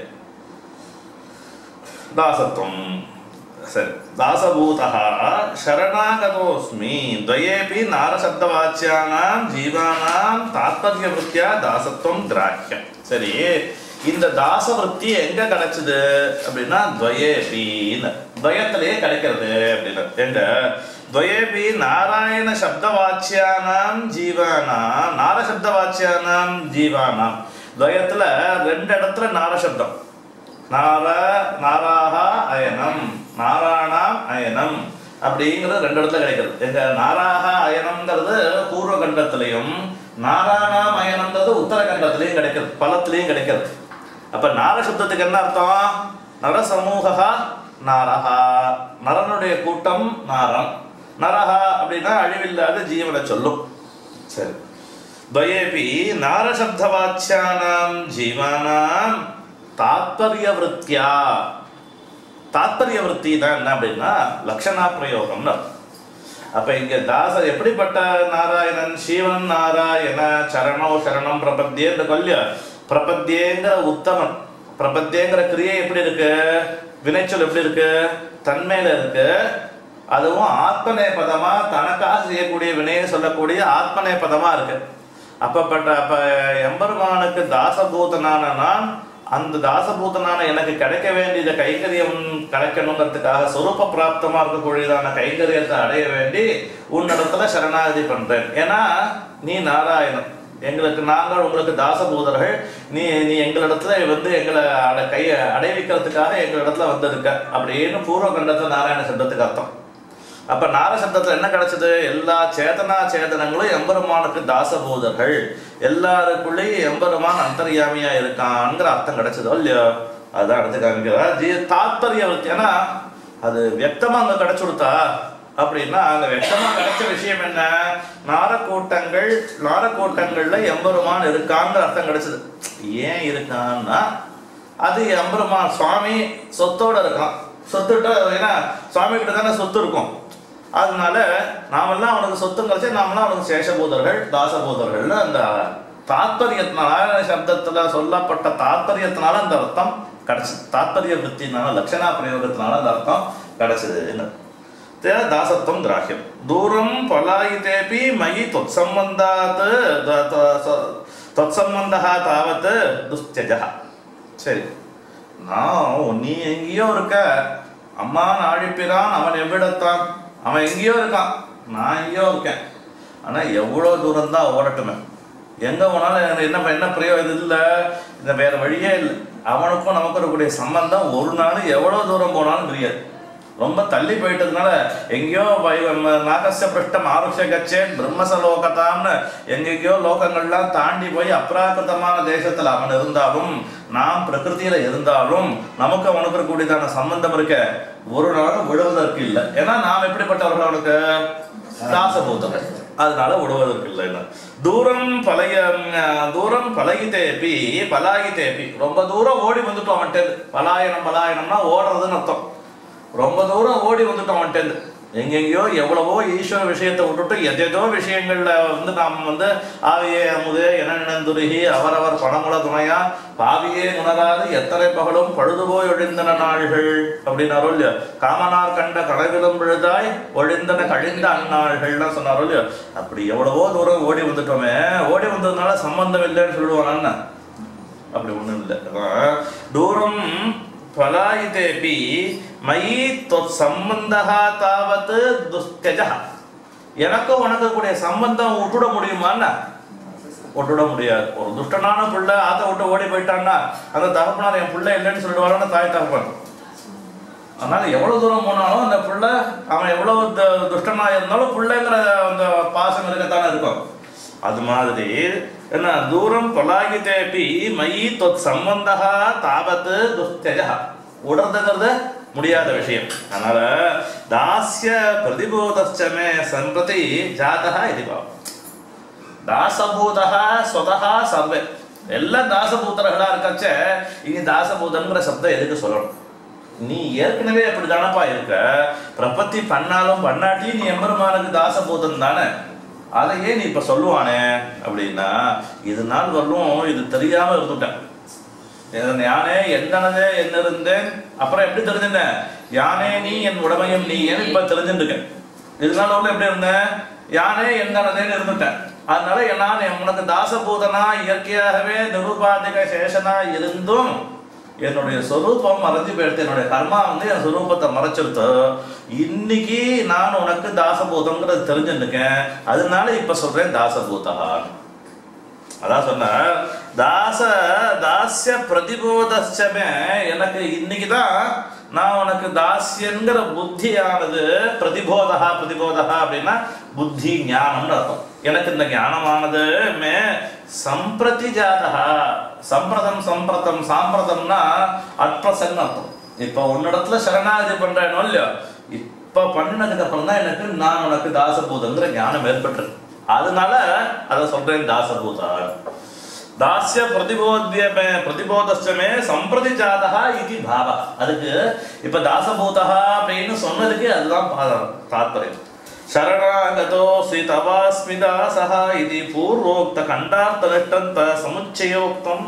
தாசத்துவம் சரி தாசபூதः शरणागतोऽस्मि द्वयेऽपि नारशब्दवाच्यानां ஜீவானாம் தாத்பர்யவృత్యా தாசத்துவம் கிராஹ்யம் சரி இந்த தாசவருத்தி எங்க கிடைச்சது அப்படின்னா துவயேபின்னு துவயத்திலேயே கிடைக்கிறது அப்படின்னு எங்க துவயேபி நாராயண சப்தவாச்சியானாம் ஜீவானாம் நார சப்தவாச்சியானாம் ஜீவானாம் துவயத்துல ரெண்டு இடத்துல நார சப்தம் நார நாராகா அயனம் நாராயணாம் அயனம் அப்படிங்கிறது ரெண்டு இடத்துல கிடைக்கிறது எங்க நாராகா அயனம்ங்கிறது பூர்வ கண்டத்திலையும் நாராயணாம் அயனம்ங்கிறது உத்தர கண்டத்திலையும் கிடைக்கிறது பலத்திலையும் கிடைக்கிறது அப்ப நார சப்தத்துக்கு என்ன அர்த்தம் நரசமூகா நாரஹா நரனுடைய கூட்டம் நாரம் நரஹா அப்படின்னா அழிவில்லாத ஜீவனை சொல்லும் சரி द्वयेपि नारशब्दवाच्यानां जीवानां தாத்பரியவருத்தியா தாத்பரியவருத்தினா என்ன அப்படின்னா லக்ஷணா பிரயோகம்னு அர்த்தம். அப்ப இங்க தாசர் எப்படிப்பட்ட நாராயணன் சிவன் நாராயண சரணோ சரணம் பிரபத்தியேன்ற கொல்லிய பிரபத்தியேங்கிற உத்தமன் பிரபத்தியேங்கிற கிரியை எப்படி இருக்கு வினைச்சொல் எப்படி இருக்கு தன்மையில இருக்கு அதுவும் ஆத்மநே பதமா தனக்காக செய்யக்கூடிய வினையை சொல்லக்கூடிய ஆத்மநே பதமா இருக்கு அப்பப்பட்ட அப்ப எம்பெருமானுக்கு தாசபூதனான நான் அந்த தாசபூதனான எனக்கு கிடைக்க வேண்டியத கைங்கரியம் கிடைக்கணுங்கிறதுக்காக சொரூப பிராப்தமா இருக்கக்கூடியதான கைங்கரியத்தை அடைய வேண்டி உன்னிடத்துல சரணாகதி பண்றேன் ஏன்னா நீ நாராயணன் எங்களுக்கு நாங்கள் உங்களுக்கு தாசபூதர்கள் நீ நீ எங்களிடத்துல வந்து எங்களை அட கையை அடைவிக்கிறதுக்காக எங்களிடத்துல வந்திருக்க அப்படின்னு பூர்வ கண்டத்துல நாராயண சப்தத்துக்கு அர்த்தம் அப்ப நார சப்தத்துல என்ன கிடைச்சது எல்லா சேதனா சேதனங்களும் எம்பெருமானுக்கு தாசபூதர்கள் எல்லாருக்குள்ளேயும் எம்பெருமான் அந்தர்யாமியா இருக்கான்ங்கிற அர்த்தம் கிடைச்சதோ இல்லையோ அதான் அடுத்து காமிக்கிறார் ஜீ தாத்பரிய விருத்தி ஏன்னா அது வியக்தமா அங்க கிடைச்சு கொடுத்தா அப்படின்னா அங்க வெட்டமா கிடைச்ச விஷயம் என்ன நாரக்கூட்டங்கள் நாரக்கூட்டங்கள்ல எம்பெருமான் இருக்காங்கிற அர்த்தம் கிடைச்சது ஏன் இருக்கான்னா அது எம்பெருமான் சுவாமி சொத்தோட இருக்கான் சொத்துட்ட ஏன்னா சுவாமி கிட்ட தானே சொத்து இருக்கும் அதனால நாமெல்லாம் அவனுக்கு சொத்து கிடைச்சு நாமெல்லாம் அவனுக்கு சேஷபூதர்கள் தாசபூதர்கள்னு அந்த தாத்பரியத்தினால சப்தத்துல சொல்லப்பட்ட தாத்பரியத்தினால அந்த அர்த்தம் கிடைச்சது தாத்பரிய விற்த்தினால லட்சணா பிரயோகத்தினால அந்த அர்த்தம் கிடைச்சது என்ன तेन दासत्वं ग्राह्यं दूरं पलायितेऽपि मयि त्वत्सम्बन्धात् द- त- स- त्वत्सम्बन्धः तावत् दुस्त्यजः சரி நான் நீ எங்கேயோ இருக்க அம்மான் ஆழிப்பிறான் அவன் எவ்விடத்தான் அவன் எங்கேயோ இருக்கான் நான் எங்கேயோ இருக்கேன் ஆனா எவ்வளோ தூரம் தான் ஓடட்டுமே எங்க போனாலும் எனக்கு என்ன என்ன பிரயோஜனம் இல்லை இந்த வேற வழியே இல்லை அவனுக்கும் நமக்கும் இருக்கக்கூடிய சம்பந்தம் ஒரு நாள் எவ்வளோ தூரம் போனாலும் தெரியாது ரொம்ப தள்ளி போயிட்டதுனால எங்கேயோ வை- ம- நாகஸ்ய பிருஷ்டம் ஆருஷ்ய கச்சேன் பிரம்மசலோகத்தாம்னு எங்கெங்கேயோ லோகங்கள்லாம் தாண்டி போய் அப்ராகிருதமான தேசத்துல அவன் இருந்தாலும் நாம் பிரகிருதியில இருந்தாலும் நமக்கு அவனுக்கு இருக்கக்கூடியதான சம்பந்தம் இருக்க ஒரு நாளும் விடுவதற்கு இல்லை ஏன்னா நாம் எப்படிப்பட்டவர்கள் அவனுக்கு தாசபூதர்கள் அதனால விடுவதற்கு இல்லை என்ன தூரம் பழைய தூரம் பழகித்தேப்பி பலாகித்தேப்பி ரொம்ப தூரம் ஓடி வந்துட்டோம் அவன்கிட்ட பலாயனம் பலாயனம்னா ஓடுறதுன்னு அர்த்தம் ரொம்ப தூரம் ஓடி வந்துட்டோம் வந்துட்டு எங்கெங்கேயோ எவ்வளவோ ஈஸ்வர விஷயத்தை விட்டுட்டு எதேதோ விஷயங்கள்ல வந்து நாம் வந்து ஆவியே அமுதே என நினைந்துருகி அவரவர் பணமுல துணையா பாவியே உணராது எத்தனை பகலும் பழுது போய் ஒழிந்தன நாள்கள் அப்படின்னாரோ இல்லையோ காமனார் கண்ட கடவிலும் விழுதாய் ஒழிந்தன கழிந்த அந்நாள்கள்லாம் சொன்னாரோ இல்லையோ அப்படி எவ்வளவோ தூரம் ஓடி வந்துட்டோமே ஓடி வந்ததுனால சம்பந்தம் இல்லைன்னு சொல்லுவானா அப்படி ஒண்ணும் இல்லை அதான் தூரம் பலாயிதேபி மயி தொத் சம்பந்தா தாவத் துஸ்தஜா எனக்கும் உனக்கு கூடிய சம்பந்தம் விட்டுட முடியுமான்னா விட்டுட முடியாது ஒரு துஷ்டனான பிள்ளை ஆத்த விட்டு ஓடி போயிட்டான்னா அந்த தகப்பனார் என் பிள்ளை இல்லைன்னு சொல்லிடுவாருன்னு தாய் தகப்பன் அதனால எவ்வளவு தூரம் போனாலும் அந்த பிள்ளை அவன் எவ்வளவு த- துஷ்டனா இருந்தாலும் பிள்ளைங்கிற அந்த பாசம் இருக்கத்தானே இருக்கும் அது மாதிரி என்ன தூரம் பலாகித்தேப்பி மயி தொத் சம்பந்தா தாவத் துஸ்தஜா உடறதுங்கிறது முடியாத விஷயம் அதனால தாஸ்ய பிரதிபோதச்சமே சம்பிரதி ஜாதா இது பாவம் தாசபூதா ஸ்வதா சர்வே எல்லாம் தாசபூதர்களா இருக்கச்ச இனி தாசபூதங்கிற சப்தம் எதுக்கு சொல்லணும் நீ ஏற்கனவே அப்படி தானப்பா இருக்க பிரபத்தி பண்ணாலும் பண்ணாட்டி நீ எம்பெருமானுக்கு தாசபூதம் தானே அதை ஏன் நீ இப்ப சொல்லுவானே அப்படின்னா இது நாள் வரலும் இது தெரியாம இருந்துட்டேன் என் யானே என்னனதே என்ன இருந்தேன் அப்புறம் எப்படி தெரிஞ்சுட்டேன் யானே நீ என் உடமையும் நீ ஏன் இப்ப தெரிஞ்சுட்டுருக்கேன் இதனால உள்ள எப்படி இருந்தேன் யானே என்னனதேன்னு இருந்துட்டேன் அதனால நான் என் உனக்கு தாசபூதனா இயற்கையாகவே நிருபாதிக சேஷனா இருந்தும் என்னுடைய சொரூபம் மறைஞ்சு போயிடுத்து என்னுடைய கர்மா வந்து என் சொரூபத்தை மறைச்சிருத்து இன்னைக்கு நான் உனக்கு தாசபூதங்கிறது தெரிஞ்சுருக்கேன் அதனால இப்ப சொல்றேன் தாசபூதா அதான் சொன்னார் தாச தாஸ்ய பிரதிபோதமே எனக்கு இன்னைக்கு தான் நான் உனக்கு தாஸ்யங்கிற புத்தியானது பிரதிபோதா பிரதிபோதா அப்படின்னா புத்தி ஞானம்னு அர்த்தம் எனக்கு இந்த ஞானமானது மே சம்பிரதி ஜாதா சம்பிரதம் சம்பிரதம் சாம்பிரதம்னா அட்ரசன் அர்த்தம் இப்போ உன்னிடத்துல சரணாகதி பண்றேனோ இல்லையோ இப்ப பண்ணினதுக்கு அப்புறம் தான் எனக்கு நான் உனக்கு தாசபூதங்கிற ஞானம் ஏற்பட்டிருக்கு அதனால அதை சொல்றேன் தாசபூதா தாஸ்ய பிரதிபோத்தியமே பிரதிபோதமே சம்பிரதி ஜாதா இது பாவா அதுக்கு இப்ப தாசபூதா அப்படின்னு சொன்னதுக்கு அதுதான் பா- தாத்பரியம் ಶರಣಾಗತೋ ಶ್ರೀ ತವಾಸ್ಮಿ ದಾಸಃ ಇತಿ ಪೂರ್ವೋಕ್ತ ಖಂಡಾರ್ಥ ನಿಷ್ಠಂತ ಸಮುಚ್ಚಯೋಕ್ತಂ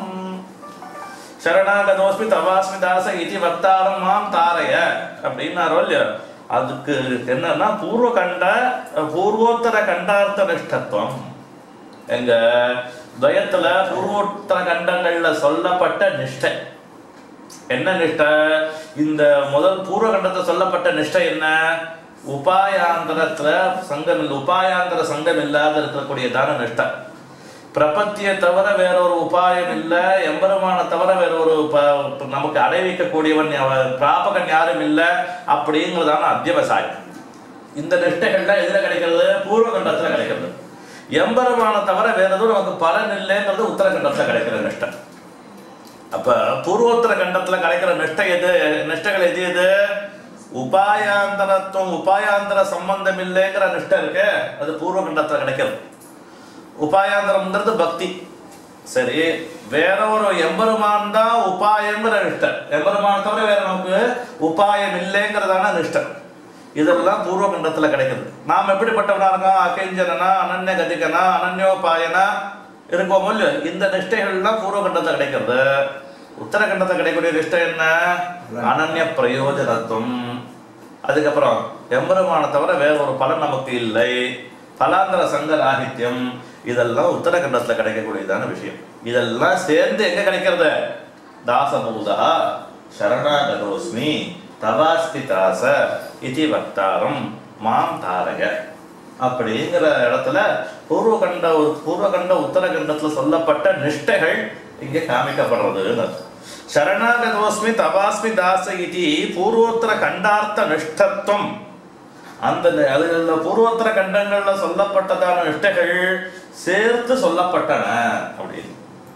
ಶರಣಾಗತೋಸ್ಮಿ தவாஸ்மி தாச இதி வக்தாரம் மாம் தாரய அப்படின்னாரோ இல்லையோ அதுக்கு என்னன்னா பூர்வ கண்ட பூர்வோத்தர கண்டார்த்த நிஷ்டத்துவம் எங்க துவயத்துல பூர்வோத்தர கண்டங்கள்ல சொல்லப்பட்ட நிஷ்டை என்ன நிஷ்டை இந்த முதல் பூர்வ கண்டத்தில் சொல்லப்பட்ட நிஷ்டை என்ன உபாயாந்தரத்துல சங்கம் இல்லை உபாயாந்தர சங்கம் இல்லாத இருக்கக்கூடியதான நிஷ்டை பிரபத்தியை தவிர வேற ஒரு உபாயம் இல்ல எம்பெருமான தவிர வேற ஒரு ப- நமக்கு அடைவிக்கக்கூடியவன் அவ- பிராபகன் யாரும் இல்ல அப்படிங்கிறதான அத்தியவசாயம் இந்த நிஷ்டைகள்லாம் எதுல கிடைக்கிறது பூர்வ கண்டத்துல கிடைக்கிறது எம்பெருமான தவிர வேற எதுவும் நமக்கு பலன் இல்லைங்கிறது உத்தரகண்டத்துல கிடைக்கிற நிஷ்டை அப்ப பூர்வோத்தர கண்டத்துல கிடைக்கிற நிஷ்டை எது நிஷ்டைகள் எது எது உபாயாந்தரத்துவம் உபாயாந்தர சம்பந்தம் இல்லைங்கிற நிஷ்டை இருக்கு அது பூர்வ கண்டத்துல கிடைக்கிறது உபாயாந்தரம்ங்கிறது பக்தி சரி வேற ஒரு எம்பெருமான் தான் உபாயங்கிற நிஷ்டை எம்பெருமான் தவிர வேற நமக்கு உபாயம் இல்லைங்கிறதான நிஷ்டை இதெல்லாம் பூர்வ கண்டத்துல கிடைக்குது நாம் எப்படிப்பட்டவனா இருக்கோம் அகிஞ்சனா அனன்ய கதிகனா அனன்யோபாயனா இருக்கோமோ இல்லையோ இந்த நிஷ்டைகள்லாம் பூர்வ கண்டத்துல கிடைக்கிறது உத்தரகண்டத்தில் கிடைக்கக்கூடிய நிஷ்டை என்ன அனன்ய பிரயோஜனத்துவம் அதுக்கப்புறம் எம்பெருமான தவிர வேற ஒரு பலன் நமக்கு இல்லை பலாந்தர சங்க ராகித்யம் இதெல்லாம் உத்தரகண்டத்தில் கிடைக்கக்கூடியதான விஷயம் இதெல்லாம் சேர்ந்து எங்க கிடைக்கிறது தாசபூதா சரணாகதோஸ்மி தவாஸ்தி தாச இதி வக்தாரம் மாம் தாரக அப்படிங்கிற இடத்துல பூர்வகண்ட பூர்வகண்ட உத்தரகண்டத்துல சொல்லப்பட்ட நிஷ்டைகள் இங்கே காமிக்கப்படுறதுன்னு அர்த்தம். சரணாகதோஸ்மி தவாஸ்மி தாச இதி பூர்வோத்தர கண்டார்த்த நிஷ்டத்துவம் அந்த நி- அதுல பூர்வோத்தர கண்டங்கள்ல சொல்லப்பட்டதான நிஷ்டைகள் சேர்த்து சொல்லப்பட்டன அப்படின்னு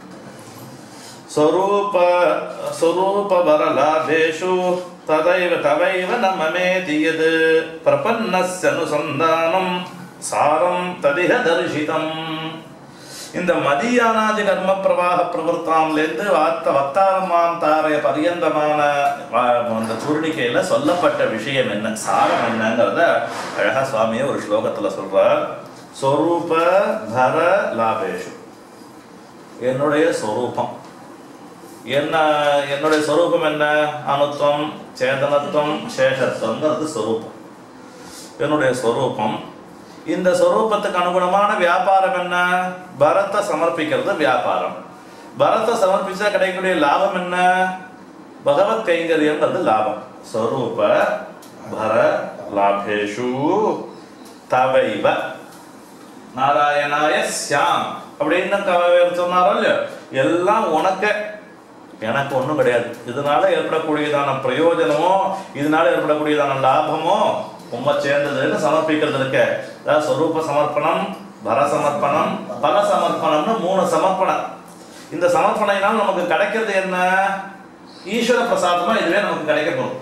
स्वरूप स्वरूप वरलाभेषु तदैव तवैव न ममेति यद् प्रपन्नस्य अनुसन्धानं சாரம் ததிக தரிசிதம் இந்த மதியானாதி கர்ம பிரவாக பிரவர்த்தாம்லேருந்து வார்த்த வக்தாரமான் தாரைய பரியந்தமான வா- அந்த சூர்ணிக்கையில சொல்லப்பட்ட விஷயம் என்ன சாரம் என்னங்கிறத அழகா சுவாமியே ஒரு ஸ்லோகத்துல சொல்றார் ஸ்வரூப பர லாபேஷு என்னுடைய ஸ்வரூபம் என்ன என்னுடைய ஸ்வரூபம் என்ன அணுத்துவம் சேதனத்துவம் சேஷத்துவங்கிறது ஸ்வரூபம் என்னுடைய ஸ்வரூபம் இந்த ஸ்வரூபத்துக்கு அனுகுணமான வியாபாரம் என்ன பரத்தை சமர்ப்பிக்கிறது வியாபாரம் பரத்தை சமர்ப்பிச்சா கிடைக்கக்கூடிய லாபம் என்ன பகவத் கைங்கரியங்கிறது லாபம் ஸ்வரூப பர லாபேஷு தவைவ நாராயணாய சியாம் அப்படின்னு கவியர் சொன்னாரோ இல்லையோ எல்லாம் உனக்கு எனக்கு ஒன்றும் கிடையாது இதனால ஏற்படக்கூடியதான பிரயோஜனமோ இதனால ஏற்படக்கூடியதான லாபமோ உண்மை சேர்ந்ததுன்னு சமர்ப்பிக்கிறது இருக்க அதாவது ஸ்வரூப சமர்ப்பணம் பர சமர்ப்பணம் பல சமர்ப்பணம்னு மூணு சமர்ப்பணம் இந்த சமர்ப்பணையினால் நமக்கு கிடைக்கிறது என்ன ஈஸ்வர பிரசாதமா இதுவே நமக்கு கிடைக்க போகும்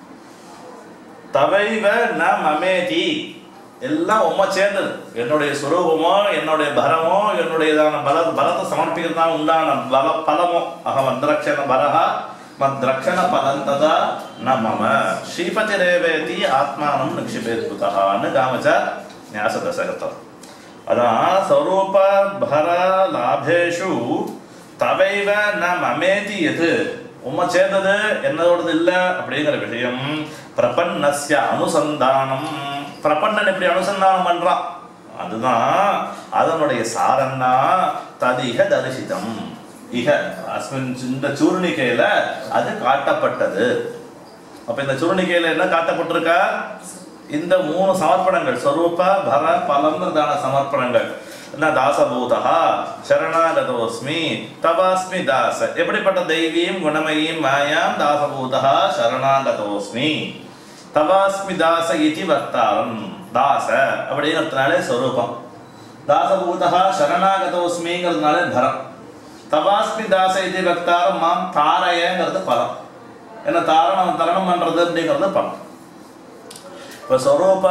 தவைவ ந மமேதி எல்லாம் உம்மை சேர்ந்தது என்னுடைய சுரூபமோ என்னுடைய பரமோ என்னுடையதான பல பலத்தை சமர்ப்பிக்கிறதுதான் உண்டான பல பலமோ அகம் மத்ரக்ஷண பரஹா மத்ரக்ஷண பலம் ததா ந மம ஸ்ரீபதி ரேவேதி ஆத்மானம் நிக்ஷிபேத்புதான்னு காமச்ச ஞாச தசகத்தம் அதான் ஸ்வரூப பர லாபேஷு தவைவ ந மமேதி எது உம்மை சேர்ந்தது என்னோடது இல்ல அப்படிங்கிற விஷயம் பிரபன்னஸ்ய அனுசந்தானம் பிரபன்னன் எப்படி அனுசந்தானம் பண்றான் அதுதான் அதனுடைய சாரன்னா ததிக தரிசிதம் இக அஸ்மின் இந்த சூர்ணிக்கையில அது காட்டப்பட்டது அப்ப இந்த சூர்ணிக்கையில என்ன காட்டப்பட்டிருக்கா இந்த மூணு சமர்ப்பணங்கள் ஸ்வரூப பர பலம்ன்றதான சமர்ப்பணங்கள் என்ன தாசபூதா சரணாகதோஸ்மி தவாஸ்மி தாச எப்படிப்பட்ட தெய்வீம் குணமயீம் மாயாம் தாசபூதா சரணாகதோஸ்மி தவாஸ்மி தாச இதி வக்தாரம் தாச அப்படிங்கிறதுனாலே ஸ்வரூபம் தாசபூதா சரணாகதோஸ்மிங்கிறதுனாலே பரம் தவாஸ்மி தாச இது வக்தாரம் மாம் தாரயங்கிறது பலம் என்ன தாரணம் தரணம் பண்றது அப்படிங்கிறது பலம் இப்போ ஸ்வரூப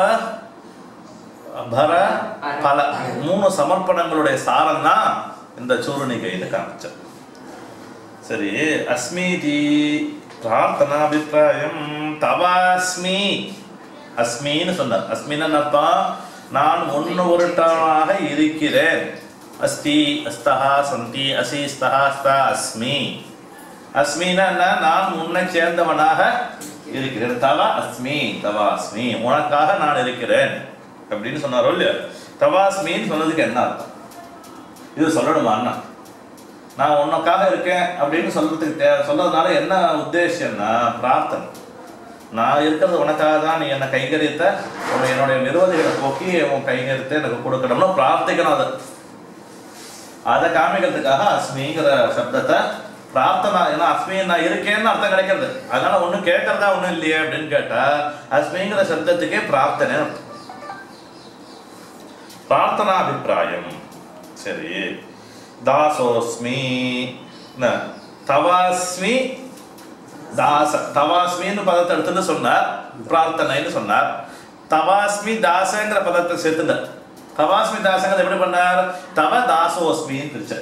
பர பல மூணு சமர்ப்பணங்களுடைய சாரம் தான் இந்த சூரணிகைன்னு காமிச்சேன் சரி அஸ்மீதி பிரார்த்தனாபிப்பிராயம் தவாஸ்மி அஸ்மின்னு சொன்னார் அஸ்மின்னு அர்த்தம் நான் ஒன்று ஒருட்டானாக இருக்கிறேன் அஸ்தி அஸ்தஹா சந்தி அசி ஸ்தஹா ஸ்தா அஸ்மி அஸ்மின்னா என்ன? நான் உன்னை சேர்ந்தவனாக இருக்கிறேன் தவா அஸ்மி தவா அஸ்மி உனக்காக நான் இருக்கிறேன் அப்படின்னு சொன்னாரோ இல்லையா தவாஸ்மின்னு சொன்னதுக்கு என்ன அர்த்தம் இது சொல்லணுமா அண்ணா நான் உனக்காக இருக்கேன் அப்படின்னு சொல்றதுக்கு தே சொல்றதுனால என்ன உத்தேசம்னா பிரார்த்தனை நான் இருக்கிறது உனக்காக தான் நீ என்னை கைங்கரியத்தை உன்னை என்னுடைய நிர்வதிகளை போக்கி உன் கைங்கரியத்தை எனக்கு கொடுக்கணும்னு பிரார்த்திக்கணும் அதை அதை காமிக்கிறதுக்காக அஸ்மிங்கிற சப்தத்தை பிரார்த்தனா ஏன்னா அஸ்மி நான் இருக்கேன்னு அர்த்தம் கிடைக்கிறது அதனால ஒன்றும் கேட்கறதா ஒன்றும் இல்லையே அப்படின்னு கேட்டா அஸ்மிங்கிற சப்தத்துக்கே பிரார்த்தனை அர்த்தம். பிரார்த்தனா அபிப்பிராயம் சரி தாசோஸ்மி என்ன, தவாஸ்மி தாச தவாஸ்மின்னு பதத்தை எடுத்துட்டு சொன்னார் பிரார்த்தனைன்னு சொன்னார் தவாஸ்மி தாசங்கிற பதத்தை சேர்த்துட்டார் தவாஸ்மி தாசங்கிறது எப்படி பண்ணார் தவ தாசோஸ்மின்னு பிரிச்சார்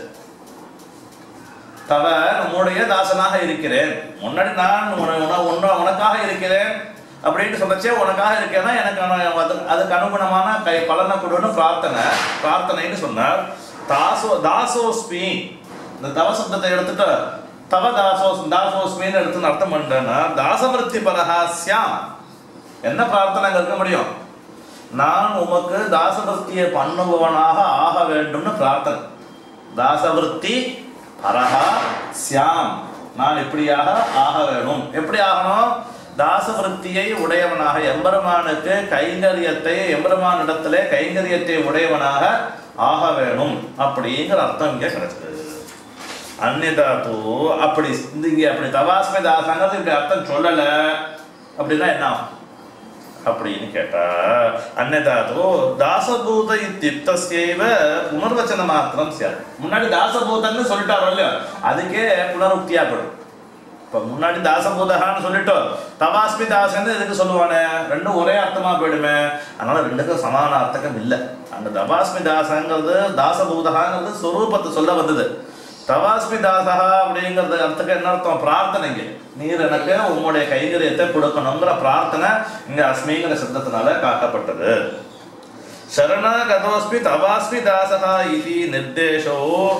தவ நம்முடைய தாசனாக இருக்கிறேன் முன்னாடி நான் உன- உன- உன்ன- உனக்காக இருக்கிறேன் அப்படின்னு சொல்லச்சே உனக்காக இருக்கேன்னா எனக்கு அனு- அது- அதுக்கு அனுகுணமான கை பலனை கொடுன்னு பிரார்த்தனை பிரார்த்தனைன்னு சொன்னார் தாசோ தாசோஸ்மி இந்த தவ சப்தத்தை எடுத்துட்டு தவ தாசோஸ் தாசோஸ்மின்னு எடுத்து அர்த்தம் பண்ணிட்டேன்னா தாசவருத்தி பரஹாஸ்யாம் என்ன பிரார்த்தனை அங்க இருக்க முடியும் நான் உமக்கு தாசவருத்தியை பண்ணுபவனாக ஆக வேண்டும்னு பிரார்த்தனை தாசவருத்தி பரஹா சியாம் நான் இப்படியாக ஆக வேணும் எப்படி ஆகணும் தாசவருத்தியை உடையவனாக எம்பெருமானுக்கு கைங்கரியத்தை எம்பெருமானிடத்திலே கைங்கரியத்தை உடையவனாக ஆக வேணும் அப்படிங்கிற அர்த்தம் இங்கே கிடைச்சது அந்நிதாத்து அப்படி இந்த இங்க அப்படி தவாஸ்மை தாசங்கிறது இப்படி அர்த்தம் சொல்லல அப்படின்னா என்ன ஆகும்? அப்படின்னு கேட்டா அந்நதாதோ தாசபூத இத்தியுக்தஸ்யைவ புனர்வச்சன மாத்திரம் சார் முன்னாடி தாசபூதன்னு சொல்லிட்டாரோ இல்லையோ அதுக்கே புனருக்தியா போடும் இப்ப முன்னாடி தாசபூதகான்னு சொல்லிட்டோம் தவாஸ்மி தாசன்னு எதுக்கு சொல்லுவானே ரெண்டும் ஒரே அர்த்தமா போயிடுமே அதனால ரெண்டுக்கும் சமான அர்த்தகம் இல்லை அந்த தவாஸ்மி தாசங்கிறது தாசபூதகாங்கிறது சொரூபத்தை சொல்ல வந்தது தவாஸ்மி தாசா அப்படிங்கிறது அர்த்தம் என்ன அர்த்தம் பிரார்த்தனைங்க நீர் எனக்கு உம்முடைய கைங்கரியத்தை கொடுக்கணுங்கிற பிரார்த்தனை இங்க அஸ்மிங்கிற சப்தத்தினால காட்டப்பட்டது शरणागतोऽस्मि तवास्मि दासः इति निर्देशो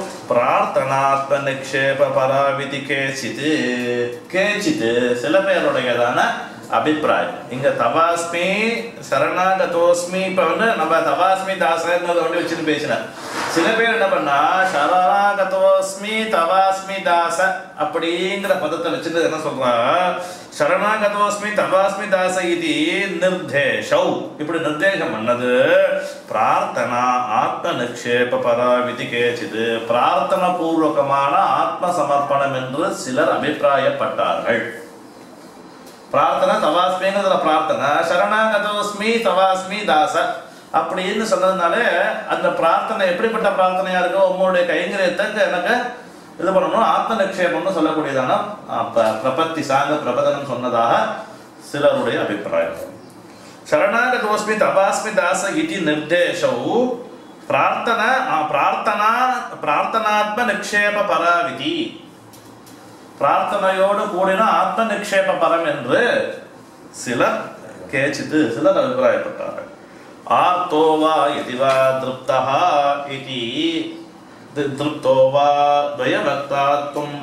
प्रार्थनात्मनिक्षेपपराविति केचित् கேச்சித் சில பேருடையதான அபிப்பிராயம் இங்க தவாஸ்மி சரணாகதோஸ்மி இப்ப வந்து நம்ம தவாஸ்மி தாசங்கிறத வந்து வச்சுட்டு பேசினேன் சில பேர் என்ன பண்ணா சரணாகதோஸ்மி தவாஸ்மி தாச அப்படிங்கிற பதத்தை வச்சுட்டு என்ன சொல்றா சரணாகதோஸ்மி தவாஸ்மி தாச இது நிர்தேஷௌ இப்படி நிர்தேசம் பண்ணது பிரார்த்தனா ஆத்ம நிக்ஷேப பராவிதி கேச்சிது பிரார்த்தன பூர்வகமான ஆத்ம சமர்ப்பணம் என்று சிலர் அபிப்பிராயப்பட்டார்கள் பிரார்த்தனை தவாஸ்மிங்கிறதுல பிரார்த்தனை சரணாகதோஸ்மி தவாஸ்மி தாச அப்படின்னு சொன்னதுனால அந்த பிரார்த்தனை எப்படிப்பட்ட பிரார்த்தனையா இருக்கோ உங்களுடைய கைங்கரியத்தை எனக்கு இது பண்ணணும் ஆத்ம நிக்ஷேபம்னு சொல்லக்கூடியதான அஹ், ப- பிரபத்தி சார்ந்த பிரபதனம் சொன்னதாக சிலருடைய அபிப்பிராயம் ಶರಣಾಗತೋಸ್ಮಿ ತಪಾಸ್ಮಿ ದಾಸ ಇತಿ ನಿರ್ದೇಶವು ಪ್ರಾರ್ಥನ ಆ ಪ್ರಾರ್ಥನಾ ಪ್ರಾರ್ಥನಾತ್ಮ ನಿಕ್ಷೇಪ ಪರವಿತಿ பிரார்த்தனையோடு கூடின ஆத்ம நிக்ஷேப பரம் என்று சிலர் கேச்சித்து சிலர் அபிப்பிராயப்பட்டார்கள் ஆர்த்தோவா இதுவா திருப்தா இதி தி- திருப்தோ வா துவயபக்தாத்வம்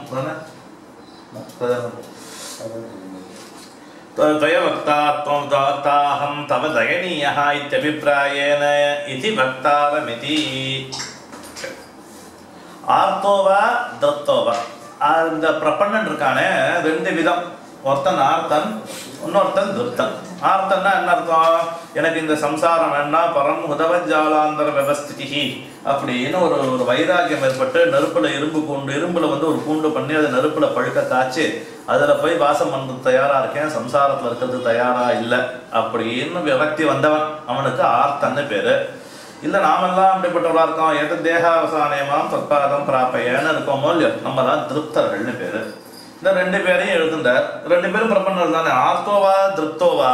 द्वयवक्तात्वं दत्ताहं तव दयनीयः इत्यभिप्रायेण इति वक्तारमिति ஆர்த்தோவா தத்தோவா அந்த பிரபன்னன் இருக்கானே ரெண்டு விதம் ஒருத்தன் ஆர்த்தன் இன்னொருத்தன் திருப்தன் ஆர்த்தன்னா என்ன அர்த்தம் எனக்கு இந்த சம்சாரம் வேண்டாம் பரம் உதவஜாலாந்தர விவஸ்திதி அப்படின்னு ஒரு ஒரு வைராகியம் ஏற்பட்டு நெருப்புல இரும்பு கூண்டு இரும்புல வந்து ஒரு கூண்டு பண்ணி அதை நெருப்புல பழுக்க காய்ச்சி அதுல போய் வாசம் பண்ண தயாரா இருக்கேன் சம்சாரத்துல இருக்கிறது தயாரா இல்லை அப்படின்னு விரக்தி வந்தவன் அவனுக்கு ஆர்த்தன்னு பேரு இல்ல நாமெல்லாம் அப்படிப்பட்டவளா இருக்கோம் எது தேகாவசானயமாம் தற்பாதம் பிராப்பையன்னு இருக்கோமோ இல்லையோ நம்ம தான் திருப்தர்கள்னு பேரு இந்த ரெண்டு பேரையும் எழுதுண்டார் ரெண்டு பேரும் பிரபன்னர் தானே ஆர்த்தோவா திருப்தோவா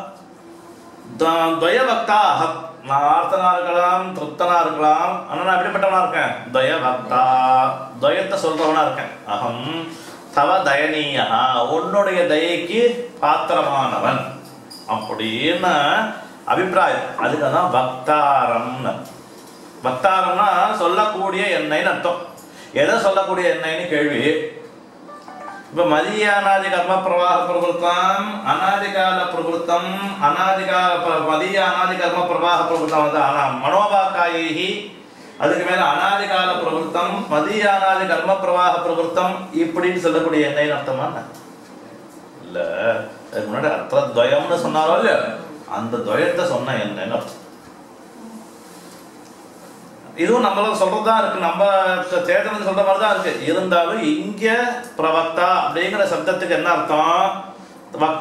த- துவயவக்தா அகம் நான் ஆர்த்தனா இருக்கலாம் திருப்தனா இருக்கலாம் ஆனா நான் எப்படிப்பட்டவனா இருக்கேன் துவயவக்தா துவயத்தை சொல்றவனா இருக்கேன் அகம் தவ தயனீயா உன்னுடைய தயைக்கு பாத்திரமானவன் அப்படின்னு அபிப்பிராயம் அதுக்கு தான் பக்தாரம்னு பக்தாரம்னா சொல்லக்கூடிய எண்ணெய்னு அர்த்தம் எதை சொல்லக்கூடிய எண்ணெய்னு கேள்வி இப்ப மதிய அநாதி கர்ம பிரவாக பிரபுத்தம் அநாதிகால பிரபுத்தம் அநாதிகால பிர- மதிய அநாதி கர்ம பிரவாக பிரபுத்தம் வந்து ஆனா மனோபாக்காயி அதுக்கு மேல அநாதிகால பிரபுத்தம் மதிய அநாதி கர்ம பிரவாக பிரபுத்தம் இப்படின்னு சொல்லக்கூடிய எண்ணெய்னு அர்த்தமா என்ன? இல்ல அதுக்கு முன்னாடி அர்த்த துவயம்னு சொன்னாரோ இல்லையா அந்த துவயத்தை சொன்ன என்னன்னு அர்த்தம் இதுவும் நம்மள சொல்றதா இருக்கு நம்ம சேதனம் சொல்ற மாதிரி தான் இருக்கு இருந்தாலும் இங்க பிரவக்தா அப்படிங்கிற சப்தத்துக்கு என்ன அர்த்தம்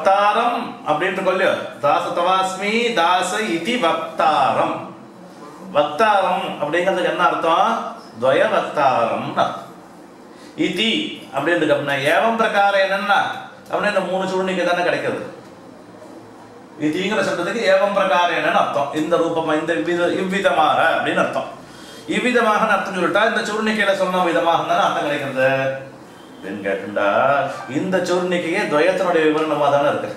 வக்தாரம் அப்படின்ட்டு கொல்லியோ தாச தவாஸ்மி தாச இதி வக்தாரம் வக்தாரம் அப்படிங்கிறதுக்கு என்ன அர்த்தம் துவய வக்தாரம் இதி அப்படின்னு அப்படின்னா ஏவம் பிரகாரம் என்னன்னா அப்படின்னா இந்த மூணு சூழ்நிலை தானே கிடைக்கிறது இதிங்கிற சப்தத்துக்கு ஏவம் பிரகாரம் என்னன்னு அர்த்தம் இந்த ரூபமா இந்த இவ்வித இவ்விதமாக அப்படின்னு அர்த்தம் இவ்விதமாக அர்த்தம் சொல்லிட்டா இந்த சூழ்நிலையில சொன்ன விதமாக தானே அர்த்தம் கிடைக்கிறது அப்படின்னு கேட்டுண்டா இந்த சூழ்நிலையே துவயத்தினுடைய விவரணமா தானே இருக்கு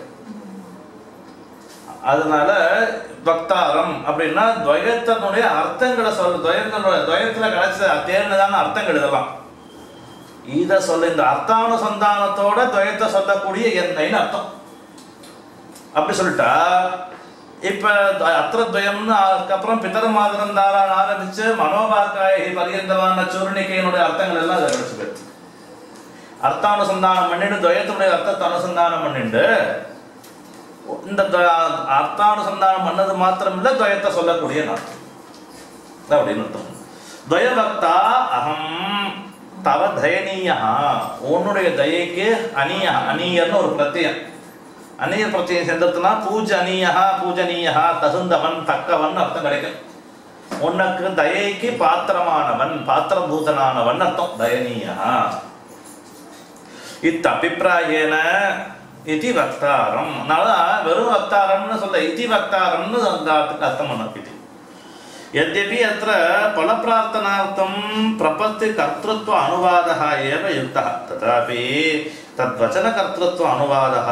அதனால பக்தாரம் அப்படின்னா துவயத்தினுடைய அர்த்தங்களை சொல்ல துவயத்தினுடைய துவயத்துல கிடைச்ச தேர்ந்ததான அர்த்தங்கள் இதெல்லாம் இத சொல்ல இந்த அர்த்தானுசந்தானத்தோட துவயத்தை சொல்லக்கூடிய என்னைன்னு அர்த்தம் அப்படி சொல்லிட்டா இப்ப அத்திரத்வயம்னு அதுக்கப்புறம் பிதர் மாதிரந்தாரான் ஆரம்பிச்சு மனோபாக்காய பரியந்தமான சூர்ணிக்கையினுடைய அர்த்தங்கள் எல்லாம் அதை கிடைச்சது அர்த்தானுசந்தானம் பண்ணிட்டு துவயத்தினுடைய அர்த்தத்தை அனுசந்தானம் பண்ணிட்டு இந்த த- அர்த்தானுசந்தானம் பண்ணது மாத்திரம் இல்ல துவயத்தை சொல்லக்கூடிய அர்த்தம் அப்படின்னு அர்த்தம் துவயபக்தா அகம் தவ தயனீயா உன்னுடைய தயைக்கு அனிய அனியர்னு ஒரு பிரத்யம் அந்நிய பிரத்யம் சேர்ந்ததுனா பூஜனீயா பூஜனீயா தகுந்தவன் தக்கவன் அர்த்தம் கிடைக்கும் உனக்கு தயைக்கு பாத்திரமானவன் பாத்திரபூதனானவன் அர்த்தம் தயனீயா இத் அபிப்பிராயேன இதி வக்தாரம் அதனால வெறும் வக்தாரம்னு சொல்ல இதி வக்தாரம்னு அந்த அர்த்தத்துக்கு அர்த்தம் பண்ண यद्यपि अत्र फलप्रार्थनार्थं प्रपत्तिकर्तृत्व अनुवादः एव युक्तः तथापि तद्वचनकर्तृत्व अनुवादः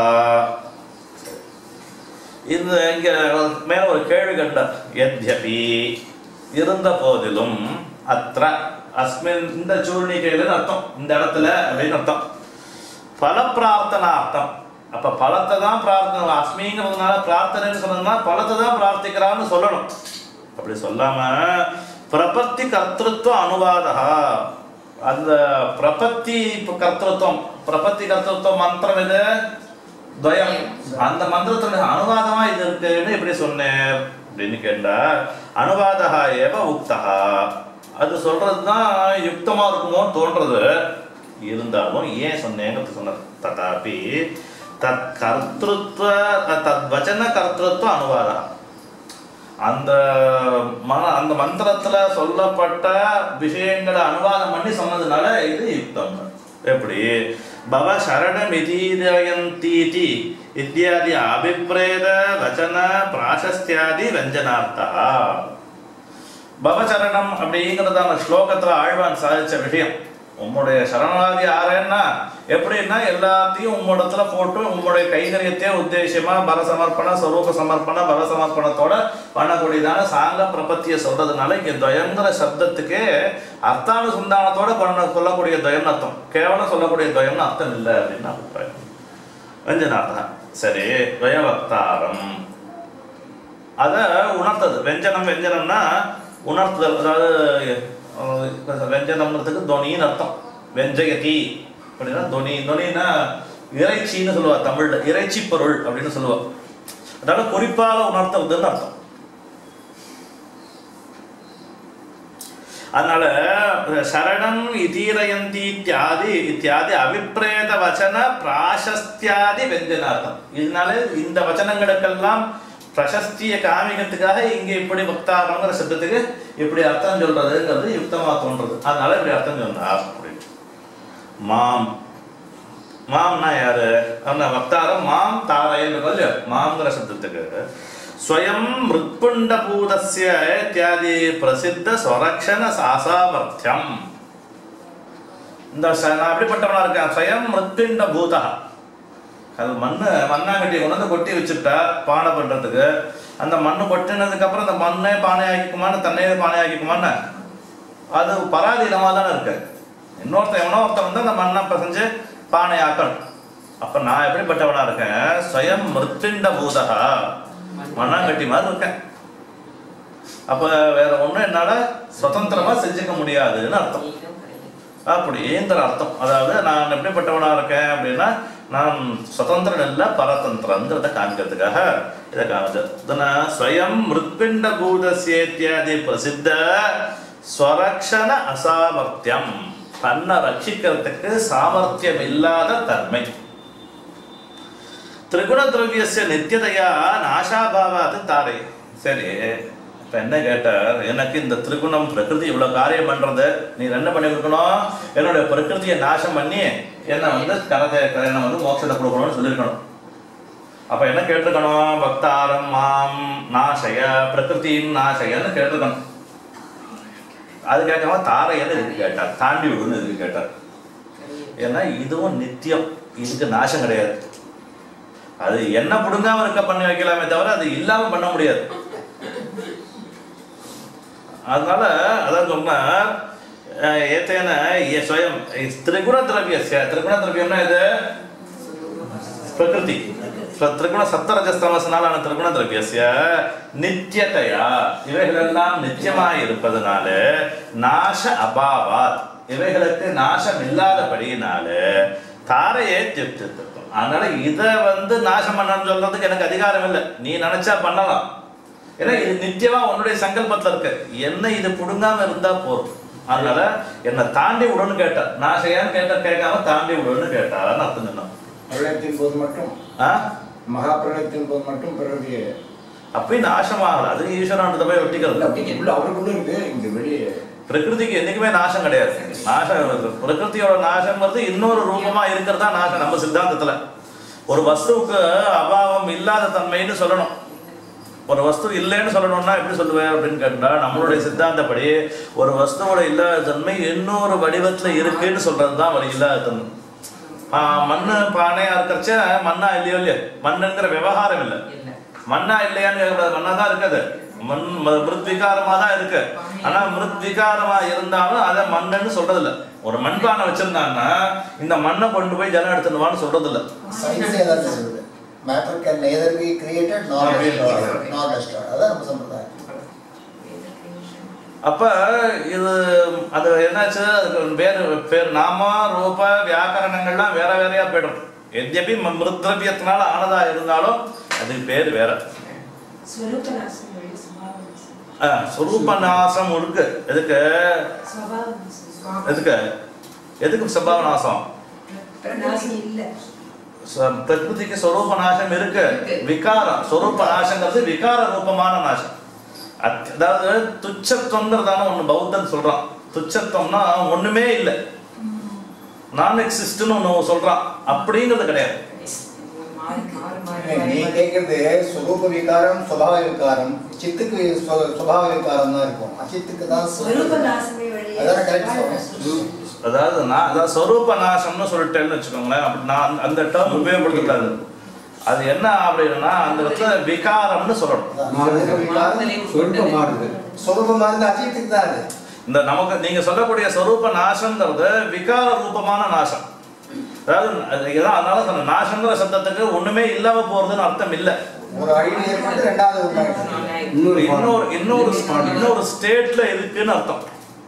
இந்த இங்க மேல ஒரு கேள்வி கண்ட எத்யபி இருந்த போதிலும் அത്ര அஸ்மின் இந்த சூழ்நிலையில அர்த்தம் இந்த இடத்துல அப்படின்னு அர்த்தம் பல பிரார்த்தனார்த்தம் அப்ப பலத்தை தான் பிரார்த்தனை அஸ்மிங்கிறதுனால பிரார்த்தனைன்னு சொன்னதுனா பலத்தை தான் பிரார்த்திக்கிறான்னு சொல்லணும் அப்படி சொல்லாம பிரபத்தி கர்த்திருவ அனுவாதா அந்த பிரபத்தி கர்த்திருவம் பிரபத்தி கர்த்திருவ மந்திரம் இது துவயம் அந்த மந்திரத்துடைய அனுவாதமா இது இருக்குன்னு எப்படி சொன்னேன் அப்படின்னு கேட்டா அனுவாதா ஏவ உக்தா அது சொல்றதுதான் யுக்தமா இருக்குமோன்னு தோன்றது இருந்தாலும் ஏன் சொன்னேங்கிறது சொன்னது ததாபி தத் கர்த்திருவ தத் வச்சன கர்த்திருவ அனுவாதா அந்த மன அந்த மந்திரத்துல சொல்லப்பட்ட விஷயங்களை அனுவாதம் பண்ணி சொன்னதுனால இது யுக்தம் எப்படி பவ சரணம் இதீரயந்தீதி இத்தியாதி அபிப்ரேத வச்சன பிராசஸ்தியாதி வெஞ்சனார்த்தா பவச்சரணம் அப்படிங்கிறதான ஸ்லோகத்துல ஆழ்வான் சாதிச்ச விஷயம் உம்முடைய சரணாதி ஆறேன்னா எப்படின்னா எல்லாத்தையும் உம்மிடத்துல போட்டு உம்முடைய கைகரியத்தையே உத்தேசியமா பரசமர்ப்பண ஸ்வரூப சமர்ப்பண பரசமர்ப்பணத்தோட பண்ணக்கூடியதான சாங்க பிரபத்திய சொல்றதுனால இங்க துவயங்கிற சப்தத்துக்கே அர்த்தானுசந்தானத்தோட பண்ண சொல்லக்கூடிய துவயம் அர்த்தம் கேவலம் சொல்லக்கூடிய துவயம்னு அர்த்தம் இல்லை அப்படின்னு அபிப்பிராயம் வெஞ்சனார்த்தம் சரி துவயவக்தாரம் அதை உணர்த்தது வெஞ்சனம் வெஞ்சனம்னா உணர்த்துதல் அதாவது அஹ், வெஞ்சனம்ன்றதுக்கு தொனின்னு அர்த்தம் வெஞ்சயதி அப்படின்னா தொனி தொனின்னா இறைச்சின்னு சொல்லுவா தமிழ்ல இறைச்சி பொருள் அப்படின்னு சொல்லுவா அதனால குறிப்பால உணர்த்துறதுன்னு அர்த்தம் அதனால சரணம் இதீரயந்தி இத்தியாதி இத்தியாதி அபிப்பிரேத வச்சன பிராசஸ்தியாதி வெஞ்சனார்த்தம் இதனால இந்த வச்சனங்களுக்கெல்லாம் பிரசஸ்திய காமிக்கிறதுக்காக இங்க இப்படி பக்தாரங்கிற சப்தத்துக்கு இப்படி அர்த்தம் சொல்றதுங்கிறது யுக்தமா தோன்றது அதனால இப்படி அர்த்தம் சொன்னார் அப்படின்னு மாம் மாம்னா யாரு அந்த வக்தாரம் மாம் தாரைன்னு இல்லையோ மாங்கிற சப்தத்துக்கு ஸ்வயம் மிருத்புண்ட பூதஸ்ய இத்தியாதி பிரசித்த ஸ்வரக்ஷண சாசாமர்த்தியம் இந்த ச- நான் எப்படிப்பட்டவனா இருக்கேன் ஸ்வயம் மிருத்பிண்ட பூதா அது மண்ணு மண்ணாங்கட்டி கொண்டு வந்து கொட்டி வச்சுட்டா பானை பண்றதுக்கு அந்த மண்ணு கொட்டினதுக்கு அப்புறம் அந்த மண்ணே பானை ஆக்கிக்குமான்னு தன்னையே பானை ஆக்கிக்குமான்னு அது பராதீனமா தானே இருக்கு இன்னொருத்தன் எவனோ ஒருத்தன் வந்து அந்த மண்ணை பிசைஞ்சு பானை ஆக்கணும் அப்ப நான் எப்படிப்பட்டவனா இருக்கேன் ஸ்வயம் மிருத்திண்ட பூதகா மண்ணாங்கட்டி மாதிரி இருக்கேன் அப்ப வேற ஒண்ணும் என்னால சுதந்திரமா செஞ்சுக்க முடியாதுன்னு அர்த்தம் அப்படிங்கிற அர்த்தம் அதாவது நான் எப்படிப்பட்டவனா இருக்கேன் அப்படின்னா நான் சுதந்திரன் இல்ல பரதந்திரங்கிறத காமிக்கிறதுக்காக இதை காமிச்சது இதுனா ஸ்வயம் மிருத்பிண்ட பூதசேத்தியாதி பிரசித்த ஸ்வரக்ஷண அசாமர்த்தியம் தன்னை ரட்சிக்கிறதுக்கு சாமர்த்தியம் இல்லாத தன்மை திரிகுண திரவியஸ்ய நித்தியதையா நாசாபாவாது தாரை சரி இப்ப என்ன கேட்டார் எனக்கு இந்த திருக்குணம் பிரகிருதி இவ்வளவு காரியம் பண்றது நீ என்ன பண்ணி கொடுக்கணும் என்னுடைய பிரகிருதியை நாசம் பண்ணி என்ன வந்து கரதை என்ன வந்து மோட்சத்தை கொடுக்கணும்னு சொல்லியிருக்கணும் அப்ப என்ன கேட்டிருக்கணும் பக்தாரம் மாம் நாசய பிரகிருதியின் நாசயன்னு கேட்டிருக்கணும் அது கேட்காம தாரையன்னு இதுக்கு கேட்டார் தாண்டி விடுன்னு இதுக்கு கேட்டார் ஏன்னா இதுவும் நித்தியம் இதுக்கு நாசம் கிடையாது அது என்ன புடுங்காம இருக்க பண்ணி வைக்கலாமே தவிர அது இல்லாம பண்ண முடியாது அதனால அதான் சொன்னார் அஹ், ஏத்தேன ஏ- ஸ்வயம் திரிகுண திரவியஸ்ய திரிகுண திரவியம்னா இது பிரகிருதி ஸ்வ- திரிகுண சப்தரஜஸ்தமசனாலான திரிகுண திரவியஸ்ய நித்தியதையா இவைகளெல்லாம் நித்தியமாய் இருப்பதனால நாச அபாவாத் இவைகளுக்கு நாசம் இல்லாதபடியினால தாரையே திப்திருக்கும் அதனால இதை வந்து நாசம் பண்ணணும்னு சொல்றதுக்கு எனக்கு அதிகாரம் இல்லை நீ நினைச்சா பண்ணலாம் ஏன்னா இது நித்தியமா உன்னுடைய சங்கல்பத்துல இருக்கு என்ன இது புடுங்காம இருந்தா போதும் அதனால என்னை தாண்டி விடுன்னு கேட்டா நான் செய்யான்னு கேட்ட கேட்காம தாண்டி விடுன்னு கேட்டான்னு அர்த்தம் சொன்னோம் பிரளயத்தின் போது மட்டும் ஆ மகா பிரளயத்தின் போது மட்டும் பிறகு அப்பயும் நாசமாகல அது ஈஸ்வரன் போய் ஒட்டிக்கிறது உள்ள அவருக்குள்ள இருக்கு இங்க வெளியே பிரகிருதிக்கு என்னைக்குமே நாசம் கிடையாது நாசம் பிரகிருதியோட நாசம் வந்து இன்னொரு ரூபமா இருக்கிறதா நாசம் நம்ம சித்தாந்தத்துல ஒரு வஸ்துவுக்கு அபாவம் இல்லாத தன்மைன்னு சொல்லணும் ஒரு வஸ்து இல்லைன்னு சொல்லணும்னா எப்படி சொல்லுவேன் அப்படின்னு கேட்டா நம்மளுடைய சித்தாந்தப்படி ஒரு வஸ்துவோட இல்லாத தன்மை இன்னொரு வடிவத்துல இருக்குன்னு சொல்றது தான் ஒரு இல்லாத தன்மை ஆஹ் மண்ணு பானையா இருக்கிறச்ச மண்ணா இல்லையோ இல்லையோ மண்ணுங்கிற விவகாரம் இல்லை மண்ணா இல்லையான்னு கேட்கக்கூடாது மண்ணா தான் இருக்குது மண் ம- மிருத்விகாரமா தான் இருக்கு ஆனா மிருத்விகாரமா இருந்தாலும் அதை மண்ணுன்னு சொல்றது இல்ல ஒரு மண்பானை வச்சிருந்தாங்கன்னா இந்த மண்ணை கொண்டு போய் ஜலம் எடுத்துடுவான்னு சொல்றது இல்ல சயின்ஸே அதான் சொல்லுது matter can neither be created not Not be destroyed destroyed. Not destroyed அதான் நம்ம சம்பிரதாயம் அப்ப இது அது என்னாச்சு அதுக்கு வேறு பேர் நாம ரூப வியாக்கரணங்கள்லாம் வேற வேறையா போயிடும் எத்யபி ம- மிருத்ரவியத்தினால ஆனதா இருந்தாலும் அதுக்கு பேர் வேற ಸ್ವರೂಪನಾಶಂ ಹೇಳಿ ಸ್ವಭಾವನಾಶ ஆஹ், சொரூப நாசம் இருக்கு எதுக்கு ಸ್ವಭಾವನಾಶ எதுக்கு எதுக்கு சபாவ நாசம் ನಾಶ ಇಲ್ಲ ச- பிரகிருதிக்கு சொரூப நாசம் இருக்கு விகாரம் சொரூப நாசங்கிறது விகார ரூபமான நாசம் அத்- அதாவது துச்சத்துவங்கிறதான ஒண்ணு பௌத்தன் சொல்றான் துச்சத்துவம்னா ஒண்ணுமே இல்லை நான் எக்ஸிஸ்ட்னு ஒண்ணு சொல்றான் அப்படிங்கிறது கிடையாது நீ கேட்கறது சுரூப விகாரம் சுபாவ விகாரம் சித்துக்கு சு- சுபாவ விகாரம் தான் இருக்கும் அச்சித்துக்கு தான் ಸ್ವರೂಪನಾಶಮೇ ಒಳ್ಳೆಯ அதான கரெக்ட் அதாவது நான் அதாவது சொரூப நாசம்னு சொல்லிட்டேன்னு வச்சுக்கோங்களேன் அப்படி நான் அந்த- அந்த டேர்ம் உபயோகப்படுத்தக்கூடாது அது என்ன அப்படின்னா அந்த இடத்துல விகாரம்னு சொல்லணும் சுரூப விகாரம் சொருப்பம் மாறுது சுரூபமா இருந்து அஜித்துக்கு தான் அது இந்த நமக்கு நீங்க சொல்லக்கூடிய சொரூப நாசம்ங்கிறது விகார ரூபமான நாசம் அதாவது அது இதான் அதனால சொன்ன நாசங்கிற சப்தத்துக்கு ஒண்ணுமே இல்லாம போறதுன்னு அர்த்தம் இல்லை ஒரு அழிவு ஏற்பட்டு ரெண்டாவது உண்டாயிடுச்சு இன்னொரு இன்னொரு இன்னொரு இன்னொரு ஸ்டேட்ல இருக்குன்னு அர்த்தம்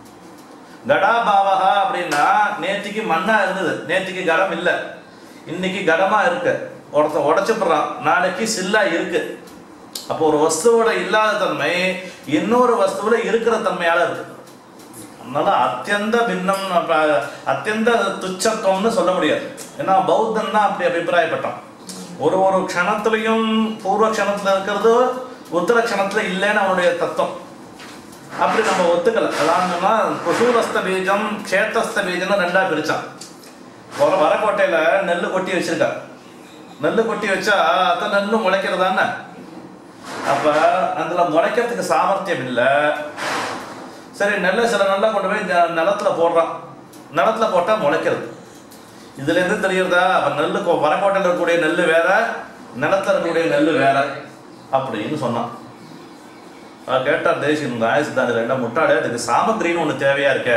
கடாபாவகா அப்படின்னா நேத்திக்கு மண்ணா இருந்தது நேத்திக்கு கடம் இல்ல இன்னைக்கு கடமா இருக்கு ஒருத்தன் உடைச்சுப்படுறான் நாளைக்கு சில்லா இருக்கு அப்போ ஒரு வஸ்துவோட இல்லாத தன்மை இன்னொரு வஸ்துவோட இருக்கிற தன்மையால இருக்கு அதனால அத்தியந்த பின்னம் அப்ப அத்தியந்த துச்சத்துவம்னு சொல்ல முடியாது ஏன்னா பௌத்தன் தான் அப்படி அபிப்பிராயப்பட்டான் ஒரு ஒரு க்ஷணத்துலையும் பூர்வ க்ஷணத்துல இருக்கிறது உத்தர க்ஷணத்துல இல்லைன்னு அவனுடைய தத்துவம் அப்படி நம்ம ஒத்துக்கல அதான் சொன்னா குசூரஸ்த பீஜம் க்ஷேத்தஸ்த பீஜம்னு ரெண்டா பிரிச்சான் வர வரக்கோட்டையில நெல்லு கொட்டி வச்சிருக்கா நெல்லு கொட்டி வச்சா அத்த நெல்லு முளைக்கிறதானே அப்ப அதுல முளைக்கிறதுக்கு சாமர்த்தியம் இல்லை சரி நெல்லை சில நல்லா கொண்டு போய் ந- நிலத்துல போடுறான் நிலத்துல போட்டா முளைக்கிறது இதுல இருந்து தெரியுறதா அப்ப நெல்லு கொ- வரக்கோட்டையில இருக்கக்கூடிய நெல்லு வேற நிலத்துல இருக்கக்கூடிய நெல்லு வேற அப்படின்னு சொன்னான் அவன் கேட்டார் தேசியம் ராயசித்தாந்தில் என்ன முட்டாளே அதுக்கு சாமகிரின்னு ஒண்ணு தேவையா இருக்க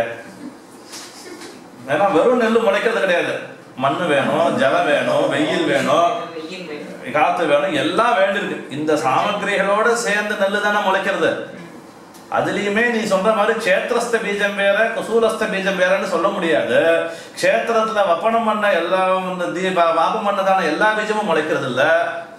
ஏன்னா வெறும் நெல்லு முளைக்கிறது கிடையாது மண்ணு வேணும் ஜலம் வேணும் வெயில் வேணும் காத்து வேணும் எல்லாம் வேண்டியிருக்கு இந்த சாமகிரிகளோட சேர்ந்து நெல்லு தானே முளைக்கிறது அதுலயுமே நீ சொல்ற மாதிரி க்ஷேத்திரஸ்த பீஜம் வேற குசூலஸ்த பீஜம் வேறன்னு சொல்ல முடியாது க்ஷேத்திரத்துல வப்பனம் பண்ண எல்லா இந்த தீப வாபம் பண்ணதான எல்லா பீஜமும் முளைக்கிறது இல்ல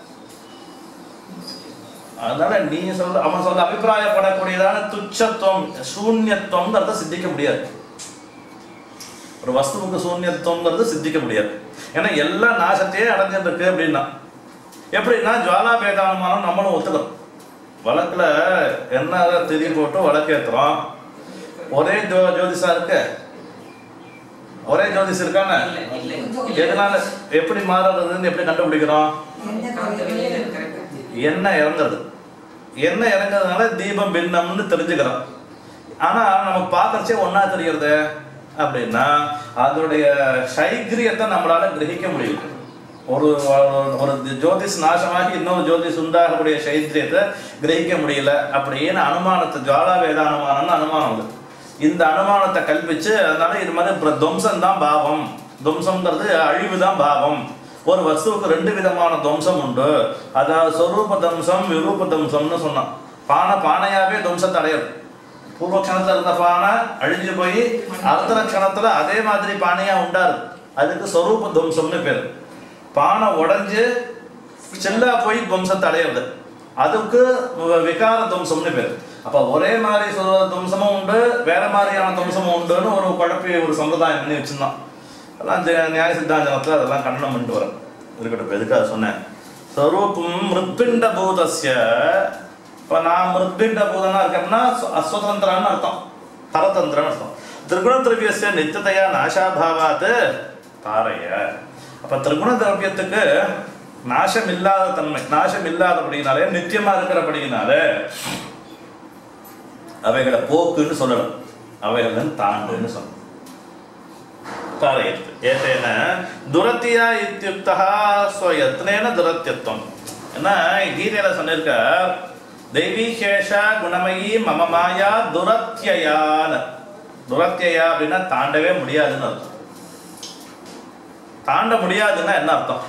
அதனால நீ சொல்ற அவன் சொல்ற அபிப்பிராயப்படக்கூடியதான துச்சத்துவம் சூன்யத்துவம்ங்கிறத சித்திக்க முடியாது ஒரு வஸ்துவுக்கு சூன்யத்துவங்கிறது சித்திக்க முடியாது ஏன்னா எல்லா நாசத்தையே அடைஞ்சிட்டு இருக்கு அப்படின்னா எப்படின்னா ஜுவாலா பேதானமானம் நம்மளும் ஒத்துக்கிறோம் வழக்குல என்ன திதி போட்டு வழக்கேத்துறோம் ஒரே ஜோ ஜோதிஷா இருக்கு ஒரே ஜோதிஷ் இருக்கானே எதனால எப்படி மாறுறதுன்னு எப்படி கண்டுபிடிக்கிறோம் எண்ணெய் இறங்குறது எண்ணெய் இறங்குறதுனால தீபம் பின்னம்னு தெரிஞ்சுக்கிறோம் ஆனா நமக்கு பார்க்கறச்சே ஒண்ணா தெரியறது அப்படின்னா அதோடைய சைக்கிரியத்தை நம்மளால கிரகிக்க முடியும் ஒரு ஒரு ஜோதிஷ் நாசமாகி இன்னொரு ஜோதிஷ் உண்டாகக்கூடிய சைத்திரியத்தை கிரகிக்க முடியல அப்படின்னு அனுமானத்தை ஜுவாலா வேத அனுமானம்னு அனுமானம் அது இந்த அனுமானத்தை கல்பிச்சு அதனால இது மாதிரி துவம்சம் தான் பாவம் துவம்சம்ங்கிறது அழிவு தான் பாவம் ஒரு வஸ்துவுக்கு ரெண்டு விதமான துவம்சம் உண்டு அதாவது சொரூப தம்சம் விரூப தம்சம்னு சொன்னான் பானை பானையாவே துவம்சத்தை அடையாது பூர்வ க்ஷணத்துல இருந்த பானை அழிஞ்சு போய் அர்த்தர க்ஷணத்துல அதே மாதிரி பானையா உண்டாரு அதுக்கு சொரூப துவம்சம்னு பேரு பானை உடைஞ்சு செல்லா போய் துவம்சத்தை அடையிறது அதுக்கு வ- விகார துவம்சம்னு பேரு அப்ப ஒரே மாதிரி சொ- துவம்சமும் உண்டு வேற மாதிரியான துவம்சமும் உண்டுன்னு ஒரு குழப்பி ஒரு சம்பிரதாயம் பண்ணி வச்சிருந்தான் அதெல்லாம் ஜெ- நியாய சித்தாந்தத்தில் அதெல்லாம் கண்டனம் பண்ணிட்டு வரேன் இருக்கட்டும் இப்ப எதுக்காக சொன்னேன் ஸ்வரூபம் மிருத்பிண்ட பூதஸ்ய இப்போ நான் மிருத்பிண்ட பூதனா இருக்கேன்னா சு- அஸ்வதந்திரன்னு அர்த்தம் பரதந்திரன்னு அர்த்தம் திரிகுண திரவியஸ்ய நித்தியதையா நாசாபாவாத் தாரைய அப்ப திரிகுண திரவியத்துக்கு நாசம் இல்லாத தன்மை நாசம் இல்லாதபடினாலே நித்தியமா இருக்கிறபடினாலே அவைகளை போக்குன்னு சொல்லணும் அவைகளை தாண்டுன்னு சொல்லணும் कारयत् एतेन दुरत्या इत्युक्तः स्वयत्नेन दुरत्यत्वம் என்ன கீதையில சொல்லியிருக்கார் தெய்வீ சேஷ குணமயி மம மாயா துரத்தியான துரத்தியா அப்படின்னா தாண்டவே முடியாதுன்னு அர்த்தம் தாண்ட முடியாதுன்னா என்ன அர்த்தம்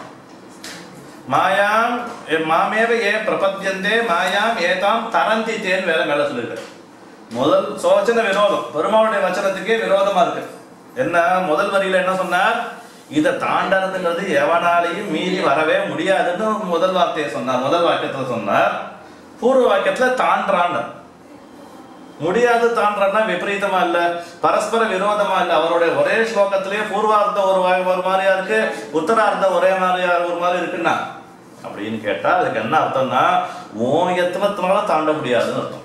மாயாம் எ- மாமேவ ஏ பிரபத்தியந்தே மாயாம் ஏதாம் தரந்தி தேன் வேற மேல சொல்லிருக்கு முதல் சோச்சன விரோதம் பெருமாளுடைய வச்சனத்துக்கே விரோதமா இருக்கு என்ன முதல் வரியில என்ன சொன்னார் இதை தாண்டறதுங்கிறது எவனாலையும் மீறி வரவே முடியாதுன்னு முதல் வார்த்தையை சொன்னார் முதல் வாக்கியத்துல சொன்னார் பூர்வ வாக்கியத்துல தாண்டான்னு முடியாது தாண்டான்னா விபரீதமா இல்ல பரஸ்பர விரோதமா இல்ல அவருடைய ஒரே ஸ்லோகத்திலேயே பூர்வார்த்தம் ஒரு வா- ஒரு மாதிரியா இருக்கு உத்தரார்த்தம் ஒரே மாதிரியா ஒரு மாதிரி இருக்குன்னா அப்படின்னு கேட்டா அதுக்கு என்ன அர்த்தம்னா உன் எத்தனத்தினால தாண்ட முடியாதுன்னு அர்த்தம்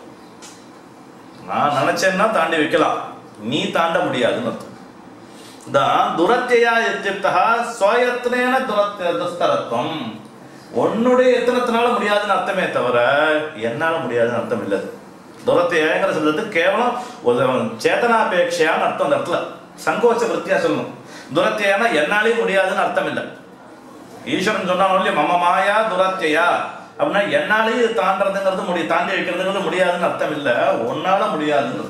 நான் நினைச்சேன்னா தாண்டி வைக்கலாம் நீ தாண்ட முடியாதுன்னு அர்த்தம் தான் துரத்தியா இத்தியுக்தா ஸ்வயத்னேன துரத்த துஸ்தரத்துவம் உன்னுடைய எத்தனத்தினால முடியாதுன்னு அர்த்தமே தவிர என்னால முடியாதுன்னு அர்த்தம் இல்லை துரத்தையாங்கிற சொல்றது கேவலம் ஒரு சேதனாபேட்சையான அர்த்தம் அந்த இடத்துல சங்கோச்ச விருத்தியா சொல்லணும் துரத்தியானா என்னாலே முடியாதுன்னு அர்த்தம் இல்லை ஈஸ்வரன் சொன்னாலும் இல்லையா மம மாயா துரத்தியா அப்படின்னா என்னாலேயும் இது தாண்டறதுங்கிறது முடியும் தாண்டி வைக்கிறதுங்கிறது முடியாதுன்னு அர்த்தம் இல்லை உன்னால முடியாதுன்னு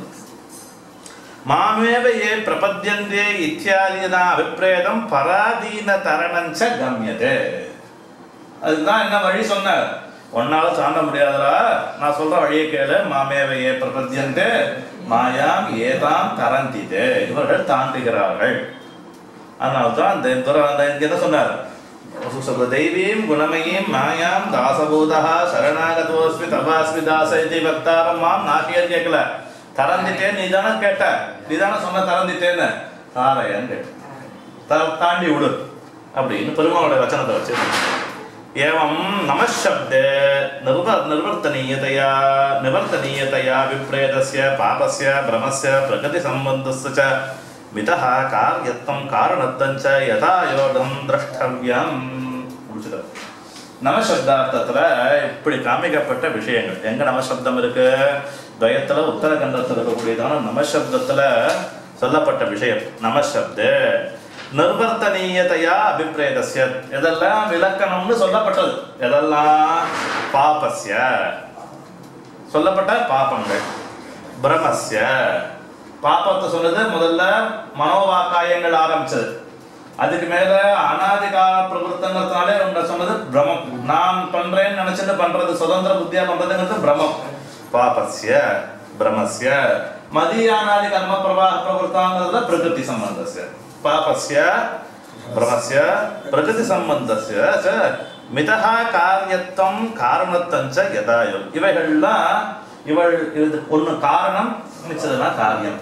மாமேவ ஏ பிரபத்யந்தே இத்தியாதினா அபிப்பிரேதம் பராதீன தரணஞ்ச கம்யதே அதுதான் என்ன வழி சொன்னார் உன்னால தாண்ட முடியாதரா நான் சொல்ற வழியை கேளு மாமேவ ஏ பிரபத்யந்தே மாயாம் ஏதாம் தரந்திதே இவர்கள் தாண்டுகிறார்கள் அதனால தான் அந்த துர- அந்த இங்க என்ன சொன்னார் சொல்ற தெய்வீம் குணமயீம் மாயாம் தாசபூதா சரணாகதோஸ்மி தபாஸ்மி தாச இது பக்தாரம் மாம் நாட்டியர் கேட்கல தரந்திட்டேன் நீ தானே கேட்ட நீ தானே சொன்ன தரந்திட்டேன்னு தாரையன்னு கேட்ட த- தாண்டி விடு அப்படின்னு பெருமாளுடைய வச்சனத்தை வச்சு एवं नमःशब्दे निर्व निर्वर्तनीयतया निवर्तनीयतया विप्रेतस्य पापस्य भ्रमस्य प्रकृतिसम्बन्धस्य च मितः कार्यत्वं कारणत्वं च यथा योगं द्रष्टव्यम् முடிச்சுட்டார் நமசப்தார்த்தத்துல இப்படி காமிக்கப்பட்ட விஷயங்கள் எங்க நமசப்தம் இருக்கு துவயத்துல உத்தரகண்டத்துல இருக்கக்கூடியதான நமசப்தத்துல சொல்லப்பட்ட விஷயம் நமசப்து நிர்வர்த்தனீயதையா அபிப்பிரேதஸ்ய எதெல்லாம் விளக்கணம்னு சொல்லப்பட்டது எதெல்லாம் பாபஸ்ய சொல்லப்பட்ட பாபங்கள் பிரமஸ்ய பாபத்தை சொன்னது முதல்ல மனோவாக்காயங்கள் ஆரம்பிச்சது அதுக்கு மேல அனாதிகால பிரவருத்தங்கிறதுனாலே உங்க சொன்னது பிரமம் நான் பண்றேன்னு நினைச்சிட்டு பண்றது சுதந்திர புத்தியா பண்றதுங்கிறது பிரமம் பாபஸ்ய பிரமஸ்ய மதியானாதி கர்ம பிரவாக பிரவருத்தாங்கிறதுல பிரகிருதி சம்பந்தஸ்ய பாபஸ்ய பிரமஸ்ய பிரகிருதி சம்பந்தஸ்ய ச மிதஹ காரியத்துவம் காரணத்தஞ்ச யதாயம் இவைகள்லாம் இவள் இது ஒண்ணு காரணம் மிச்சதுனா காரியம்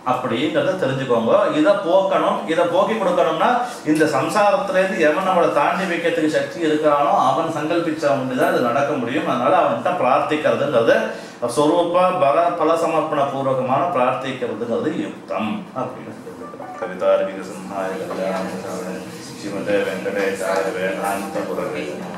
அப்படிங்கிறத தெரிஞ்சுக்கோங்க இதை போக்கணும் இதை போக்கி கொடுக்கணும்னா இந்த சம்சாரத்திலேருந்து எவன் நம்மளை தாண்டி வைக்கிறதுக்கு சக்தி இருக்கானோ அவன் சங்கல்பிச்ச தான் இது நடக்க முடியும் அதனால அவன்கிட்ட பிரார்த்திக்கிறதுங்கிறது ஸ்வரூப பல பல சமர்ப்பண பூர்வகமான பிரார்த்திக்கிறதுங்கிறது யுக்தம் அப்படின்னு சொல்லியிருக்கிறோம் கவிதார்கிக சிம்ஹாய கல்யாண ஸ்ரீமதே வெங்கடேசாய வேதாந்த புரவே